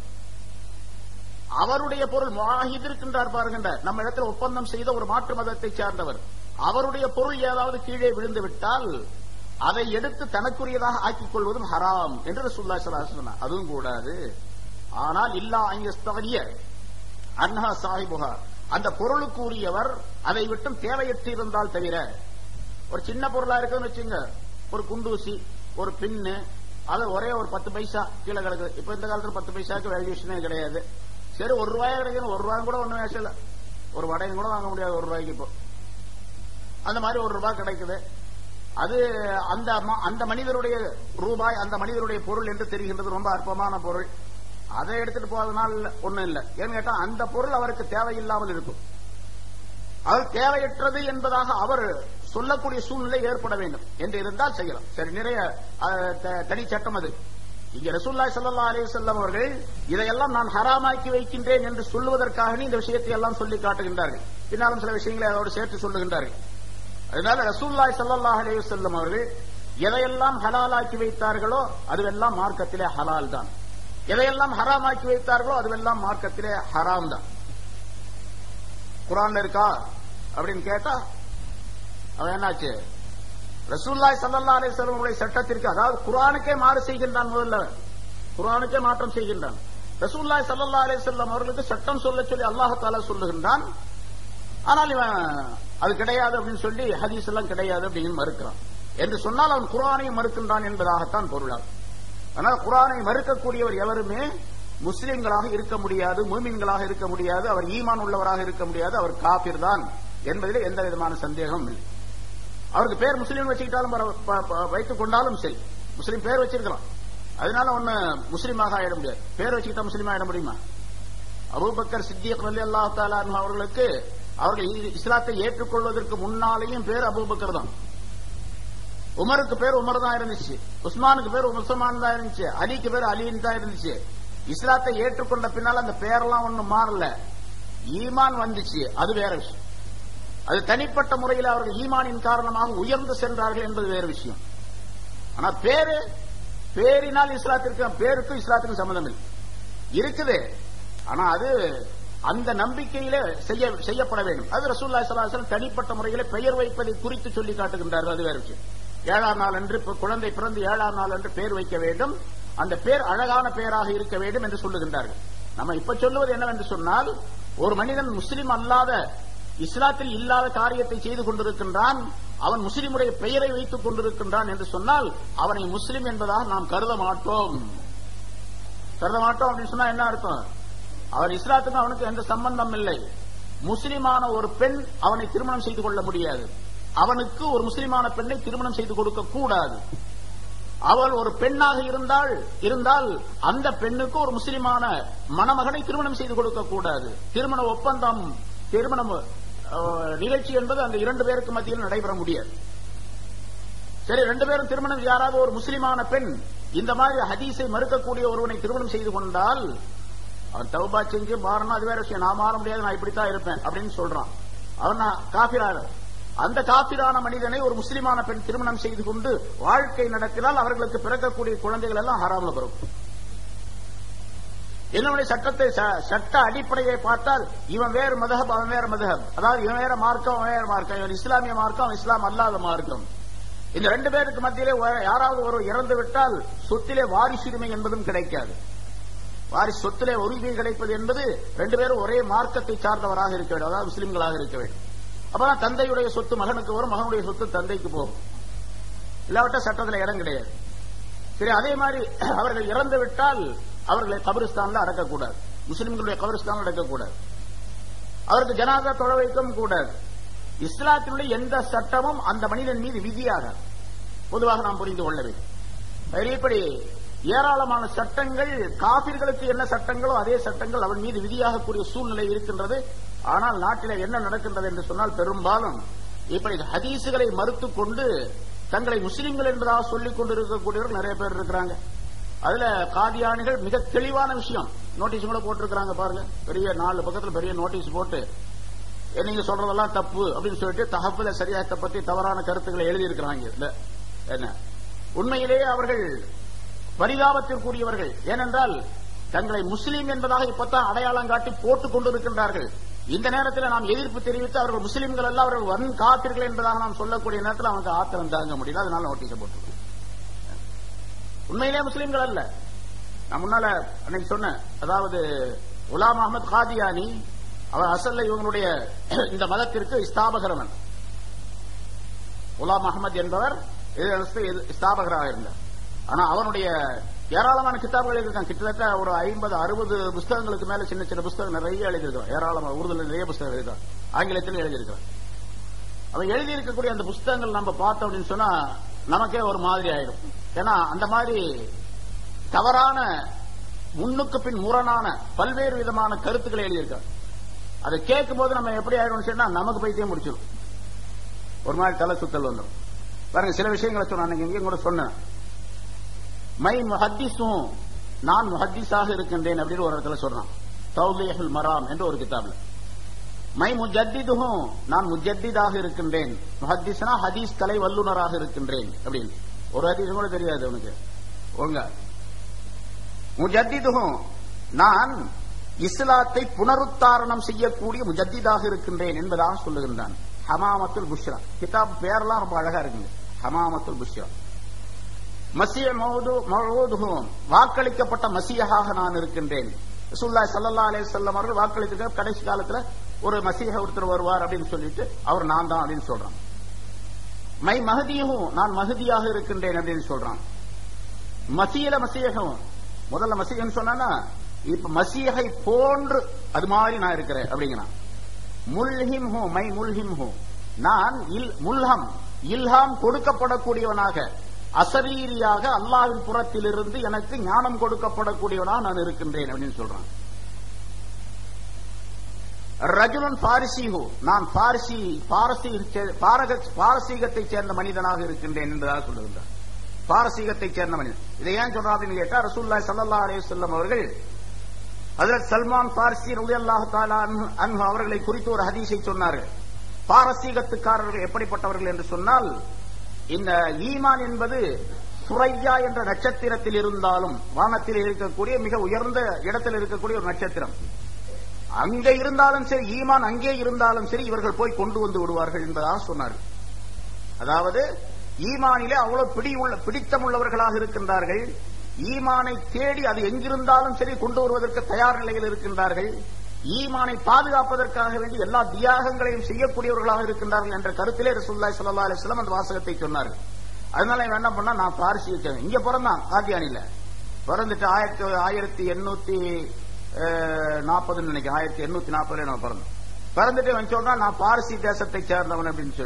அவருடைய பொருள் முவாஹித் இருக்கின்றார் பாருகின்ற நம்ம இடத்துல ஒப்பந்தம் செய்த ஒரு மாற்று மதத்தை சார்ந்தவர் அவருடைய பொருள் ஏதாவது கீழே விழுந்து விட்டால் அதை எடுத்து தனக்குரியதாக ஆக்கிக் கொள்வதும் ஹராம் என்று ரசூலுல்லாஹி ஸல்லல்லாஹு அலைஹி வஸல்லம் சொன்னார் அதுவும் கூடாது ஆனால் இல்லா அங்கஸ்தவரிய அன்ஹா சாஹிபுஹா அந்த பொருளுக்கு உரியவர் அதை விட்டும் தேவையற்று இருந்தால் தவிர ஒரு சின்ன பொருளா இருக்குன்னு வச்சுங்க ஒரு குண்டூசி ஒரு பின்னு அது ஒரே ஒரு பத்து பைசா கீழே கிடக்குது இப்ப இந்த காலத்துல பத்து பைசாக்கு வேல்யூஷனே கிடையாது சரி ஒரு ரூபாயா கிடைக்கணும் ஒரு ரூபாயும் கூட ஒண்ணும் வேஷம் இல்ல ஒரு வடையும் கூட வாங்க முடியாது ஒரு ரூபாய்க்கு இப்போ அந்த மாதிரி ஒரு ரூபாய் கிடைக்குது அது அந்த ம- அந்த மனிதருடைய ரூபாய் அந்த மனிதருடைய பொருள் என்று தெரிகின்றது ரொம்ப அற்பமான பொருள் அதை எடுத்துட்டு போறதுனால ஒண்ணும் இல்ல ஏன்னு கேட்டா அந்த பொருள் அவருக்கு தேவையில்லாமல் இருக்கும் அது தேவையற்றது என்பதாக அவர் சொல்லக்கூடிய சூழ்நிலை ஏற்பட வேண்டும் என்று இருந்தால் செய்யலாம் சரி நிறைய அஹ், த- தனி சட்டம் அது இங்க ரசூல்லாய் ஸல்லல்லாஹு அலைஹி வஸல்லம் அவர்கள் இதையெல்லாம் நான் ஹராமாக்கி வைக்கின்றேன் என்று சொல்லுவதற்காக இந்த விஷயத்தை எல்லாம் சொல்லி காட்டுகின்றார்கள் பின்னாலும் சில விஷயங்களை அதோடு சேர்த்து சொல்லுகின்றார்கள் அதனால ரசூல்லாய் ஸல்லல்லாஹு அலைஹி வஸல்லம் அவர்கள் எதையெல்லாம் ஹலாலாக்கி வைத்தார்களோ அதுவெல்லாம் மார்க்கத்திலே ஹலால் தான் எதையெல்லாம் ஹராமாக்கி வைத்தார்களோ அதுவெல்லாம் மார்க்கத்திலே ஹராம் தான் குரான்ல இருக்கா அப்படின்னு கேட்டா அவன் என்னாச்சு ரசூல்லாய் ஸல்லல்லாஹு அலைஹி வஸல்லம் உடைய சட்டத்திற்கு அதாவது குர்ஆனுக்கே மாறு செய்கின்றான் முதல்ல அவன். குர்ஆனுக்கே மாற்றம் செய்கின்றான் ரசூல்லாய் ஸல்லல்லாஹு அலைஹி வஸல்லம் அவர்களுக்கு சட்டம் சொல்ல சொல்லி அல்லாஹ் தஆலா சொல்லுகின்றான் ஆனால் இவன் அது கிடையாது அப்படின்னு சொல்லி ஹதீஸ் எல்லாம் கிடையாது அப்படின்னு மறுக்கிறான் என்று சொன்னால் அவன் குர்ஆனையும் மறுக்கின்றான் என்பதாகத்தான் பொருளாகும் ஆனால் குர்ஆனை மறுக்கக்கூடியவர் எவருமே முஸ்லிம்களாக இருக்க முடியாது மூமின்களாக இருக்க முடியாது அவர் ஈமான் உள்ளவராக இருக்க முடியாது அவர் காபிர் தான் என்பதிலே எந்த விதமான சந்தேகமும் இல்லை அவருக்கு பேர் முஸ்லீம் வச்சுக்கிட்டாலும் பரவ- ப- ப- வைத்துக் கொண்டாலும் சரி முஸ்லீம் பேர் வச்சிருக்கலாம் அதனால ஒண்ணு முஸ்லீமாக ஆயிட முடியாது பேர் வச்சுக்கிட்டா முஸ்லீம் ஆயிட முடியுமா அபூபக்கர் சித்திக் ரலி அல்லாஹ் தாலா அன்ஹு அவர்களுக்கு அவர்கள் இ- இஸ்லாத்தை ஏற்றுக்கொள்வதற்கு முன்னாலேயும் பேர் அபூபக்கர் தான் உமருக்கு பேர் உமர் தான் இருந்துச்சு உஸ்மானுக்கு பேர் உஸ்மான் தான் இருந்துச்சு அலிக்கு பேர் அலின்னு தான் இருந்துச்சு இஸ்லாத்தை ஏற்றுக்கொண்ட பின்னால் அந்த பேரெல்லாம் ஒண்ணும் மாறல ஈமான் வந்துச்சு அது வேற விஷயம் அது தனிப்பட்ட முறையில் அவர்கள் ஈமானின் காரணமாக உயர்ந்து சென்றார்கள் என்பது வேறு விஷயம் ஆனா பேரு பேரினால் இஸ்லாத்திற்கு பேருக்கும் இஸ்லாத்துக்கும் சம்மந்தம் இல்லை இருக்குது ஆனா அது அந்த நம்பிக்கையில செய்ய செய்யப்பட வேண்டும் அது ரசூல்லா ஸல்லல்லாஹு அலைஹி வஸல்லம் தனிப்பட்ட முறையில பெயர் வைப்பதை குறித்து சொல்லி காட்டுகின்றார்கள் அது வேறு விஷயம் ஏழாம் நாள் அன்று இப்ப குழந்தை பிறந்து ஏழாம் நாள் அன்று பேர் வைக்க வேண்டும் அந்த பேர் அழகான பெயராக இருக்க வேண்டும் என்று சொல்லுகின்றார்கள் நம்ம இப்ப சொல்லுவது என்னவென்று சொன்னால் ஒரு மனிதன் முஸ்லிம் அல்லாத இஸ்லாத்தில் இல்லாத காரியத்தை செய்து கொண்டிருக்கின்றான் அவன் முஸ்லிமுடைய பெயரை வைத்துக் கொண்டிருக்கின்றான் என்று சொன்னால் அவனை முஸ்லிம் என்பதாக நாம் கருத மாட்டோம் கருத மாட்டோம் அப்படின்னு சொன்னா என்ன அர்த்தம் அவன் இஸ்லாத்துக்கும் அவனுக்கு எந்த சம்பந்தம் இல்லை முஸ்லிமான ஒரு பெண் அவனை திருமணம் செய்து கொள்ள முடியாது அவனுக்கு ஒரு முஸ்லிமான பெண்ணை திருமணம் செய்து கொடுக்க கூடாது அவள் ஒரு பெண்ணாக இருந்தால் இருந்தால் அந்த பெண்ணுக்கு ஒரு முஸ்லிமான மணமகனை திருமணம் செய்து கொடுக்க கூடாது திருமண ஒப்பந்தம் திருமணம் அஹ், நிகழ்ச்சி என்பது அந்த இரண்டு பேருக்கு மத்தியில் நடைபெற முடியாது சரி ரெண்டு பேரும் திருமணம் யாராவது ஒரு முஸ்லிமான பெண் இந்த மாதிரி ஹதீஸை மறுக்கக்கூடிய ஒருவனை திருமணம் செய்து கொண்டால் அவன் தௌபா செஞ்சு மாறணும் அது வேற விஷயம் நான் மாற முடியாது நான் இப்படித்தான் இருப்பேன் அப்படின்னு சொல்றான் அவன் நான் காபிராக அந்த காபிரான மனிதனை ஒரு முஸ்லிமான பெண் திருமணம் செய்து கொண்டு வாழ்க்கை நடத்தினால் அவர்களுக்கு பிறக்கக்கூடிய குழந்தைகள் எல்லாம் ஹராம்ல பிறக்கும் என்னுடைய சட்டத்தை ச- சட்ட அடிப்படையை பார்த்தால் இவன் வேறு மதஹப் அவன் வேற மதஹப் அதாவது இவன் வேற மார்க்கம் அவன் வேற மார்க்கம் இவன் இஸ்லாமிய மார்க்கம் அவன் இஸ்லாம் அல்லாத மார்க்கம் இந்த ரெண்டு பேருக்கு மத்தியிலே ஒ- யாராவது ஒரு இறந்து விட்டால் சொத்திலே வாரிசுரிமை என்பதும் கிடைக்காது வாரிசு சொத்திலே உரிமை கிடைப்பது என்பது ரெண்டு பேரும் ஒரே மார்க்கத்தை சார்ந்தவராக இருக்க வேண்டும் அதாவது முஸ்லிம்களாக இருக்க வேண்டும் அப்பதான் தந்தையுடைய சொத்து மகனுக்கு வரும் மகனுடைய சொத்து தந்தைக்கு போகும் இல்லாவிட்ட சட்டத்தில் இடம் கிடையாது சரி அதே மாதிரி அவர்கள் இறந்து விட்டால் அவர்களை கபிரிஸ்தான்ல அடக்கக்கூடாது முஸ்லிம்களுடைய கபிரிஸ்தான் அடக்கக்கூடாது அவருக்கு ஜனாதா தொழ வைக்கவும் கூடாது இஸ்லாத்தினுடைய எந்த சட்டமும் அந்த மனிதன் மீது விதியாக பொதுவாக நாம் புரிந்து கொள்ள வேண்டும் அதேபடி ஏராளமான சட்டங்கள் காபிர்களுக்கு என்ன சட்டங்களோ அதே சட்டங்கள் அவன் மீது விதியாகக்கூடிய சூழ்நிலை இருக்கின்றது ஆனால் நாட்டில் என்ன நடக்கின்றது என்று சொன்னால் பெரும்பாலும் இப்படி ஹதீசுகளை மறுத்துக் கொண்டு தங்களை முஸ்லிம்கள் என்பதாக சொல்லிக் கொண்டு இருக்கக்கூடியவர்கள் நிறைய பேர் இருக்கிறாங்க அதுல காதியானிகள் மிக தெளிவான விஷயம் நோட்டீஸ் கூட போட்டிருக்கிறாங்க பாருங்க பெரிய நாலு பக்கத்துல பெரிய நோட்டீஸ் போட்டு "ஏ, நீங்க சொல்றதெல்லாம் தப்பு அப்படின்னு சொல்லிட்டு தகவல சரியாகத்தை பத்தி தவறான கருத்துக்களை எழுதியிருக்கிறாங்க இதுல என்ன உண்மையிலேயே அவர்கள் பரிதாபத்திற்குரியவர்கள் ஏனென்றால் தங்களை முஸ்லீம் என்பதாக இப்பதான் அடையாளம் காட்டி போட்டுக் கொண்டிருக்கின்றார்கள் இந்த நேரத்தில் நாம் எதிர்ப்பு தெரிவித்து அவர்கள் முஸ்லீம்கள் அல்ல அவர்கள் வன் காப்பீர்கள் என்பதாக நாம் சொல்லக்கூடிய நேரத்தில் அவனுக்கு ஆத்திரம் தாங்க முடியல அதனால நோட்டீஸ் போட்டு உண்மையிலே முஸ்லீம்கள் அல்ல நான் முன்னால அன்னைக்கு சொன்னேன் அதாவது குலாம் அகமது காதியானி அவர் அசல்ல இவங்களுடைய இந்த மதத்திற்கு ஸ்தாபகரவன் குலாம் அகமது என்பவர் இது ஸ்தாபகராக இருந்தார் ஆனா அவனுடைய ஏராளமான கிதாபுகள் இருக்காங்க கிட்டத்தட்ட ஒரு ஐம்பது அறுபது புஸ்தகங்களுக்கு மேல சின்ன சின்ன புஸ்தகம் நிறைய எழுதியிருக்கிறான் ஏராளமான உருதுல நிறைய புஸ்தகம் எழுதிருக்கான் ஆங்கிலத்திலும் எழுதியிருக்கிறான் அவன் எழுதியிருக்கக்கூடிய அந்த புஸ்தகங்கள் நம்ம பார்த்தோம் அப்படின்னு சொன்னா நமக்கே ஒரு மாதிரி ஆயிடும் ஏன்னா அந்த மாதிரி தவறான முன்னுக்கு பின் முரணான பல்வேறு விதமான கருத்துக்களை எழுதியிருக்காங்க அதை கேட்கும் போது நம்ம எப்படி ஆயிடும் சொன்னா நமக்கு பைத்தியம் முடிச்சிடும் ஒரு மாதிரி தலை சுத்தல் வந்துடும் பாருங்க சில விஷயங்களை சொன்ன அன்னைக்கு இங்கேயும் கூட சொன்னேன் மை முஹத்திஸும் நான் முஹத்திஸாக இருக்கின்றேன் அப்படின்னு ஒரு இடத்துல சொல்றான் தௌலியஹுல் மராம் என்று ஒரு கிதாப்ல மை முஜத்திதுகும் நான் முஜத்திதாக இருக்கின்றேன் முஹத்திஸ்னா ஹதீஸ் கலை வல்லுனராக இருக்கின்றேன் அப்படின்னு ஒரு ஹதீஸ் கூட தெரியாது உனக்கு ஒழுங்க முஜத்திதுகும் நான் இஸ்லாத்தை புனருத்தாரணம் செய்யக்கூடிய முஜத்திதாக இருக்கின்றேன் என்பதாக சொல்லுகின்றான் ஹமாமத்துல் புஷ்ரா கிதாப் பேரெல்லாம் ரொம்ப அழகா இருக்குங்க ஹமாமத்துல் புஷ்ரா மசிய மௌதுகும் வாக்களிக்கப்பட்ட மசியகாக நான் இருக்கின்றேன் ரசூலுல்லாஹி ஸல்லல்லாஹு அலைஹி வஸல்லம் அவர்கள் வாக்களித்திருக்க கடைசி காலத்துல ஒரு மசீஹ ஒருத்தர் வருவார் அப்படின்னு சொல்லிட்டு அவர் நான் தான் அப்படின்னு சொல்றான் மை மஹதியும் நான் மஹதியாக இருக்கின்றேன் அப்படின்னு சொல்றான் மசீல மசீகம் முதல்ல மசீகன்னு சொன்னா இப்ப மசீகை போன்று அது மாதிரி நான் இருக்கிறேன் அப்படிங்கிறான் முல்ஹிம் ஹூ மை முல்ஹிம் ஹூ நான் இல் முல்ஹம் இல்ஹாம் கொடுக்கப்படக்கூடியவனாக அசரீரியாக அல்லாவின் புறத்திலிருந்து எனக்கு ஞானம் கொடுக்கப்படக்கூடியவனாக நான் இருக்கின்றேன் அப்படின்னு சொல்றான் ரஜுலன் பாரிசிஹு நான் பாரிசி பாரசி பாரக பாரசீகத்தை சேர்ந்த மனிதனாக இருக்கின்றேன் என்பதாக சொல்லுகின்றார் பாரசீகத்தை சேர்ந்த மனிதன் இதை ஏன் சொல்றான் அப்படின்னு கேட்டா ரசூல்லாய் சல்லா அலே சொல்லம் அவர்கள் அதில் சல்மான் பாரிசி ரவி அல்லாஹு தாலா அன்ஹு அவர்களை குறித்து ஒரு ஹதீஸை சொன்னார்கள் பாரசீகத்துக்காரர்கள் எப்படிப்பட்டவர்கள் என்று சொன்னால் இந்த ஈமான் என்பது சுரையா என்ற நட்சத்திரத்தில் இருந்தாலும் வானத்தில் இருக்கக்கூடிய மிக உயர்ந்த இடத்தில் இருக்கக்கூடிய ஒரு நட்சத்திரம் அங்கே இருந்தாலும் சரி ஈமான் அங்கே இருந்தாலும் சரி இவர்கள் போய் கொண்டு வந்து விடுவார்கள் என்பதாக சொன்னார்கள் அதாவது ஈமானிலே அவ்வளவு பிடி உள்ள பிடித்தம் உள்ளவர்களாக இருக்கின்றார்கள் ஈமானை தேடி அது எங்கிருந்தாலும் சரி கொண்டு வருவதற்கு தயார் நிலையில் இருக்கின்றார்கள் ஈமானை பாதுகாப்பதற்காக வேண்டி எல்லா தியாகங்களையும் செய்யக்கூடியவர்களாக இருக்கின்றார்கள் என்ற கருத்திலே ரசூல்லாய் சல்லா அலிஸ்லாம் அந்த வாசகத்தை சொன்னார்கள் அதனால இவன் என்ன பண்ணா நான் பாரிசி வச்சேன் இங்க பிறந்தான் காத்தியானில பிறந்துட்டு ஆயிரத்தி ஆயிரத்தி எண்ணூத்தி நாற்பதுன்னு நினைக்கிறேன் ஆயிரத்தி எண்ணூத்தி நாற்பதுல நான் பிறந்தேன் பிறந்துட்டு அவன் சொல்றான் நான் பாரசி தேசத்தை சேர்ந்தவன் அப்படின்னு சொல்லிட்டு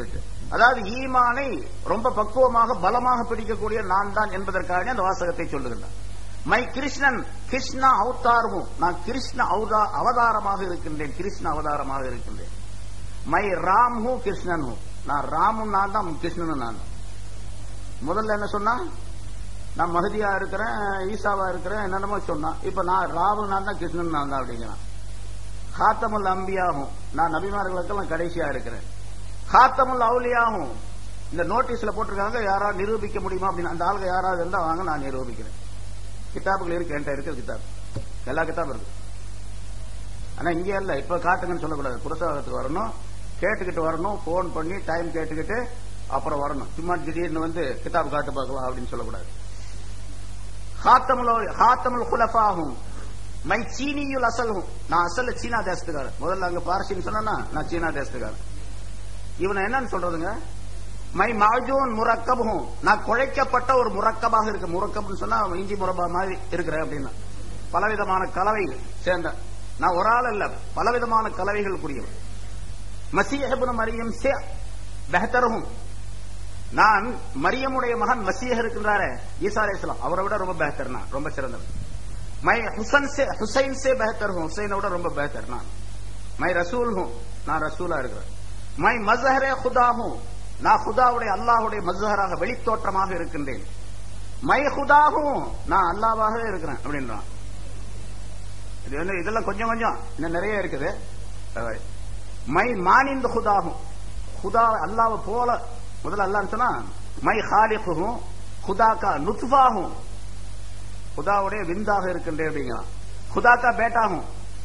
அதாவது ஈமானை ரொம்ப பக்குவமாக பலமாக பிடிக்கக்கூடிய நான் தான் என்பதற்காக அந்த வாசகத்தை சொல்லுகின்றான் மை கிருஷ்ணன் கிருஷ்ணா அவதாரமும் நான் கிருஷ்ண அவதா- அவதாரமாக இருக்கின்றேன் கிருஷ்ண அவதாரமாக இருக்கின்றேன் மை ராம் ஹூ கிருஷ்ணன் ஹூ நான் ராமும் நான் தான் கிருஷ்ணனும் நான் தான். முதல்ல என்ன சொன்னா நான் மகதியா இருக்கிறேன் ஈசாவா இருக்கிறேன் என்னென்னமோ சொன்னான் இப்ப நான் ராவும் நான் தான் கிருஷ்ணன் நான் தான் அப்படிங்கிறான் ஹாத்தமுல் அம்பியாகும் நான் நபிமார்களுக்கெல்லாம் கடைசியா இருக்கிறேன் ஹாத்தமுல் அவுலியாகும் இந்த நோட்டீஸ்ல போட்டிருக்காங்க யாராவது நிரூபிக்க முடியுமா அப்படின்னு அந்த ஆளுங்க யாராவது இருந்தா வாங்க நான் நிரூபிக்கிறேன் கிதாபுகள் இருக்கு என்கிட்ட இருக்கு கிதாப் எல்லா கிதாபும் இருக்கு ஆனா இங்கே இல்ல இப்ப காட்டுங்கன்னு சொல்லக்கூடாது புரசாதத்துக்கு வரணும் கேட்டுக்கிட்டு வரணும் போன் பண்ணி டைம் கேட்டுக்கிட்டு அப்புறம் வரணும் சும்மா திடீர்னு வந்து கிதாப் காட்டு பார்க்கலாம் அப்படின்னு சொல்லக்கூடாது ஹாத்தமுல் அவுலி- ஹாத்தமுல் குலஃபாகும் மை சீனியுல் அசலும் நான் அசல்ல சீனா தேசத்துக்காரன் முதல்ல அங்க பாரசீன்னு சொன்னா நான் சீனா தேசத்துக்காரன் இவனை என்னன்னு சொல்றதுங்க மை மாஜூன் முரக்கபும் நான் குழைக்கப்பட்ட ஒரு முரக்கபாக இருக்கு முரக்கப்னு சொன்னா இஞ்சி முரபா மாதிரி இருக்கிறேன் அப்படின்னா பலவிதமான கலவைகள் சேர்ந்த நான் ஒரு ஆள் இல்ல பலவிதமான கலவைகளுக்குரியவன் மசீஹபுன மரியம் சே பெஹத்தரும் நான் மரியமுடைய மகன் மசீஹ் இருக்கின்றாரே ஈசா அலைஹிஸ்ஸலாம் அவரை விட ரொம்ப பெஹத்தர் நான் ரொம்ப சிறந்தவன் மை हुसैन से हुसैन से बेहतर हूं हुसैन விட ரொம்ப பெஹத்தர் நான் மை ரசூல் ஹூ நான் ரசூலா இருக்கிறேன் மை மஸ்ஹரே खुदा हूं நான் खुदाவுடைய அல்லாஹ்வுடைய மஸ்ஹராக வெளித்தோற்றமாக இருக்கின்றேன் மை खुदा हूं நான் அல்லாஹ்வாகவே இருக்கிறேன் அப்படின்றான் இது வந்து இதெல்லாம் கொஞ்சம் கொஞ்சம் இன்னும் நிறைய இருக்குது அஹ், மை மானிந்த खुदाஹும் खुदा அல்லாஹ் போல முதல்ல அல்லாஹ்னு சொன்னா மை खालिकुஹும் खुदा का नुत्फाஹும் खुदाவுடைய விந்தாக இருக்கின்றேன் அப்படிங்கிறான் खुदा का बेटा हूं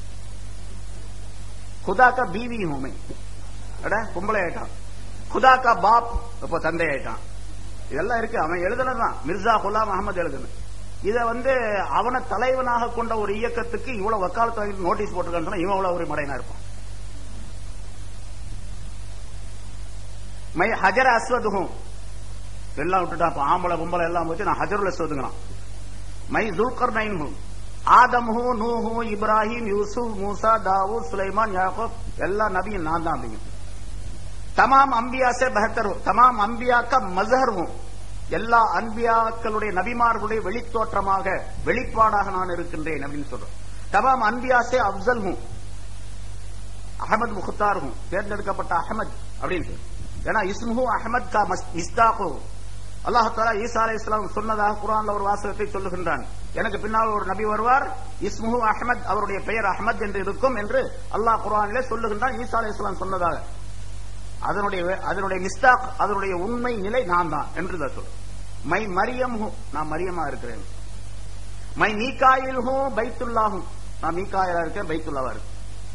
खुदा का बीवी हूं मैं அட பொம்பளை ஆயிட்டான் खुदा का बाप இப்போ தந்தை ஆயிட்டான் இதெல்லாம் இருக்கு அவன் எழுதுனதுதான் மிர்சா குலாம் அகமது எழுதுன இத வந்து அவனை தலைவனாக கொண்ட ஒரு இயக்கத்துக்கு இவ்வளவு வக்காலத்து வாங்கி நோட்டீஸ் போட்டிருக்கான்னு சொன்னா இவன் அவ்வளவு ஒரு மடையனா இருப்பான் மை ஹஜர் அஸ்வதுகும் எல்லாம் விட்டுட்டா அப்ப ஆம்பளை பொம்பளை எல்லாம் வச்சு நான் ஹஜருல் அஸ்வதுங்கிறான் மை ஜுல்கர் நைன் ஹூ ஆதம் ஹூ நூ ஹூ Ibrahim Yusuf Musa Dawood Sulaiman Yakub எல்லா நபியும் நான் தான் அப்படிங்க தமாம் அம்பியா சே பெஹத்தர் ஹூ தமாம் அம்பியா கா மஸ்ஹர் ஹூ எல்லா அன்பியாக்களுடைய நபிமார்களுடைய வெளித்தோற்றமாக வெளிப்பாடாக நான் இருக்கின்றேன் அப்படின்னு சொல்றோம் தமாம் அன்பியா சே அப்சல் ஹூ அஹமத் முഖ்தார் ஹூ தேர்ந்தெடுக்கப்பட்ட அஹமத் அப்படின்னு ஏன்னா இஸ்முஹு அஹமத் கா மிஸ்தாகு அல்லாஹ் தாலா ஈசா அலை இஸ்லாம் சொன்னதாக குரான்ல ஒரு வாசகத்தை சொல்லுகின்றான் எனக்கு பின்னால் ஒரு நபி வருவார் இஸ்முஹு அஹமத் அவருடைய பெயர் அஹமத் என்று இருக்கும் என்று அல்லாஹ் குரானிலே சொல்லுகின்றான் ஈசா அலை இஸ்லாம் சொன்னதாக அதனுடைய அதனுடைய மிஸ்தாக் அதனுடைய உண்மை நிலை நான் தான் என்று தான் சொல்றேன் மை மரியம் ஹூ நான் மரியமா இருக்கிறேன் மை மீகாயில் ஹூ பைத்துல்லாஹும் நான் மீகாயிலா இருக்கேன் பைத்துல்லாவா இருக்கேன்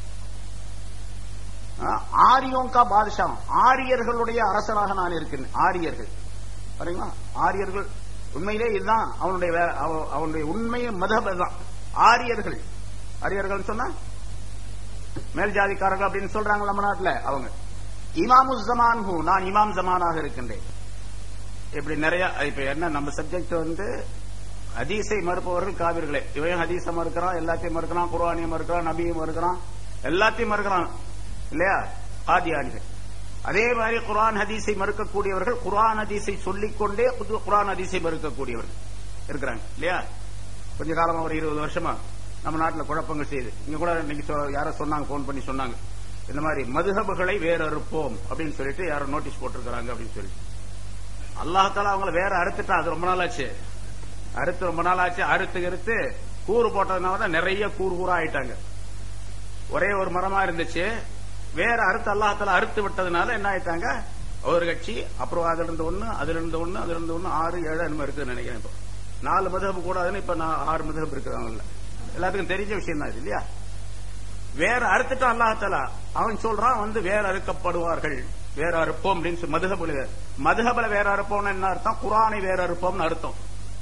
ஆரியோம் கா பாதுஷா ஆரியர்களுடைய அரசராக நான் இருக்கிறேன் ஆரியர்கள் பாருங்களா ஆரியர்கள் உண்மையிலே இதுதான் அவனுடைய வே- அவ- அவனுடைய உண்மைய மதப தான் ஆரியர்கள் ஆரியர்கள் சொன்னா மேல் ஜாதிக்காரர்கள் அப்படின்னு சொல்றாங்க நம்ம நாட்டுல அவங்க இமாமு ஜமான் ஹூ நான் இமாம் ஜமானாக இருக்கின்றேன் இப்படி நிறைய இப்ப என்ன நம்ம சப்ஜெக்ட் வந்து ஹதீஸை மறுப்பவர்கள் காவிர்களே இவன் ஹதீஸை மறுக்கிறான் எல்லாத்தையும் மறுக்கிறான் குர்ஆனையும் மறுக்கிறான் நபியும் மறுக்கிறான் எல்லாத்தையும் மறுக்கிறான் இல்லையா ஆதியானிகள் அதே மாதிரி குர்ஆன் ஹதீஸை மறுக்கக்கூடியவர்கள் குர்ஆன் ஹதீஸை சொல்லிக்கொண்டே புது குர்ஆன் ஹதீஸை மறுக்கக்கூடியவர்கள் இருக்கிறாங்க இல்லையா கொஞ்ச காலமா ஒரு இருபது வருஷமா நம்ம நாட்டுல குழப்பங்கள் செய்யுது இங்க கூட இன்னைக்கு சொ- யாரோ சொன்னாங்க போன் பண்ணி சொன்னாங்க இந்த மாதிரி மதுஹபுகளை வேற அறுப்போம் அப்படின்னு சொல்லிட்டு யாரோ நோட்டீஸ் போட்டிருக்கிறாங்க அப்படின்னு சொல்லி அல்லாஹால அவங்கள வேற அறுத்துட்டான் அது ரொம்ப நாள் ஆச்சு அறுத்து ரொம்ப நாள் ஆச்சு அறுத்து அறுத்து கூறு போட்டதுனால தான் நிறைய கூறு கூறா ஆயிட்டாங்க ஒரே ஒரு மரமா இருந்துச்சு வேற அறுத்து அல்லாஹால அறுத்து விட்டதுனால என்ன ஆயிட்டாங்க ஒரு கட்சி அப்புறம் அதுல இருந்து ஒண்ணு அதுல இருந்து ஒண்ணு அதுல இருந்து ஒண்ணு ஆறு ஏழு என்னமோ இருக்குதுன்னு நினைக்கிறேன் இப்போ நாலு மதகப்பு கூடாதுன்னு இப்ப நான் ஆறு மதகப்பு இருக்குதாங்கல்ல எல்லாத்துக்கும் தெரிஞ்ச விஷயம் தான் இது இல்லையா வேற அறுத்துட்டான் அல்லாஹால அவன் சொல்றான் வந்து வேற அறுக்கப்படுவார்கள் வேற அறுப்போம் அப்படின்னு சொல்லி மதுஹபுல மதுஹபுல வேற அறுப்போம்னு என்ன அர்த்தம் குரானை வேற அறுப்போம்னு அர்த்தம்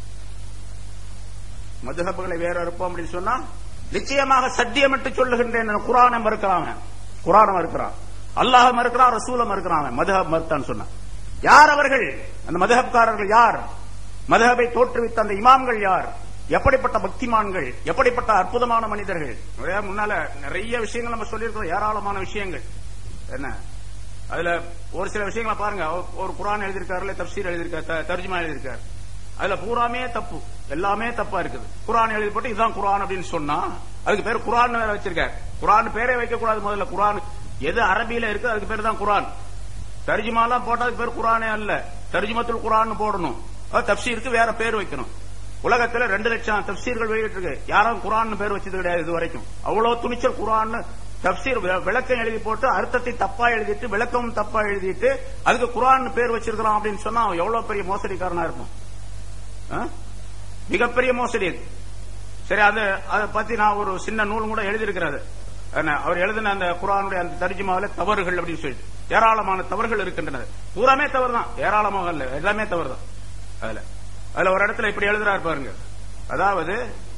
மதுஹபுகளை வேற அறுப்போம் அப்படின்னு சொன்னா நிச்சயமாக சத்தியமிட்டு சொல்லுகின்றேன் குரானை மறுக்கிறான் குரானை மறுக்கிறான் அல்லாஹ் மறுக்கிறான் ரசூல மறுக்கிறான் மதுஹப் மறுத்தான்னு சொன்னான் யார் அவர்கள் அந்த மதுஹப்காரர்கள் யார் மதுஹபை தோற்றுவித்த அந்த இமாம்கள் யார் எப்படிப்பட்ட பக்திமான்கள் எப்படிப்பட்ட அற்புதமான மனிதர்கள் நிறைய முன்னால நிறைய விஷயங்கள் நம்ம சொல்லியிருக்கிறோம் ஏராளமான விஷயங்கள் என்ன அதுல ஒரு சில விஷயங்களை பாருங்க ஒரு- ஒரு குரான் எழுதியிருக்காருல தப்சீர் எழுதியிருக்காரு த- தர்ஜுமா எழுதியிருக்காரு அதுல பூராமே தப்பு எல்லாமே தப்பா இருக்குது குரான் எழுதி போட்டு இதுதான் குரான் அப்படின்னு சொன்னா அதுக்கு பேர் குரான் வேற வச்சிருக்காரு குரான் பேரே வைக்க கூடாது முதல்ல குரான் எது அரபியில இருக்கு அதுக்கு பேர் தான் குரான் தர்ஜுமாலாம் போட்டா அதுக்கு பேர் குரானே அல்ல தர்ஜுமத்துல் குரான் போடணும் அது தப்சீருக்கு வேற பேர் வைக்கணும் உலகத்துல ரெண்டு லட்சம் தப்சீர்கள் வெளியிட்டு இருக்கு யாரும் குரான் பேர் வச்சது கிடையாது இது வரைக்கும் அவ்வளவு துணிச்சல் குரான் தப்சீர் வி- விளக்கம் எழுதி போட்டு அர்த்தத்தை தப்பா எழுதிட்டு விளக்கமும் தப்பா எழுதிட்டு அதுக்கு குரான் பேர் வச்சிருக்கிறான் அப்படின்னு சொன்னா அவன் எவ்வளவு பெரிய மோசடிக்காரனா இருப்பான் ஆ? மிகப்பெரிய மோசடி அது சரி அது அதை பத்தி நான் ஒரு சின்ன நூல் கூட எழுதியிருக்கிறாரு என்ன, அவர் எழுதின அந்த குரானுடைய அந்த தர்ஜுமாவில தவறுகள் அப்படின்னு சொல்லிட்டு ஏராளமான தவறுகள் இருக்கின்றன பூராமே தவறு தான் ஏராளமாக இல்ல எல்லாமே தவறு தான் அதுல அதுல ஒரு இடத்துல இப்படி எழுதுறாரு பாருங்க அதாவது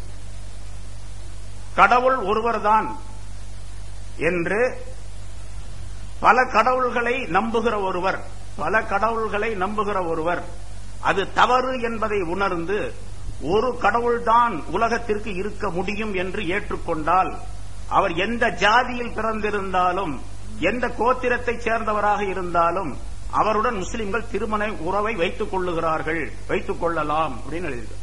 கடவுள் ஒருவர்தான் என்று பல கடவுள்களை நம்புகிற ஒருவர் பல கடவுள்களை நம்புகிற ஒருவர் அது தவறு என்பதை உணர்ந்து ஒரு கடவுள்தான் உலகத்திற்கு இருக்க முடியும் என்று ஏற்றுக்கொண்டால் அவர் எந்த ஜாதியில் பிறந்திருந்தாலும் எந்த கோத்திரத்தைச் சேர்ந்தவராக இருந்தாலும் அவருடன் முஸ்லிம்கள் திருமண உறவை வைத்துக் கொள்ளுகிறார்கள் வைத்துக் கொள்ளலாம் அப்படின்னு எழுதியிருக்கார்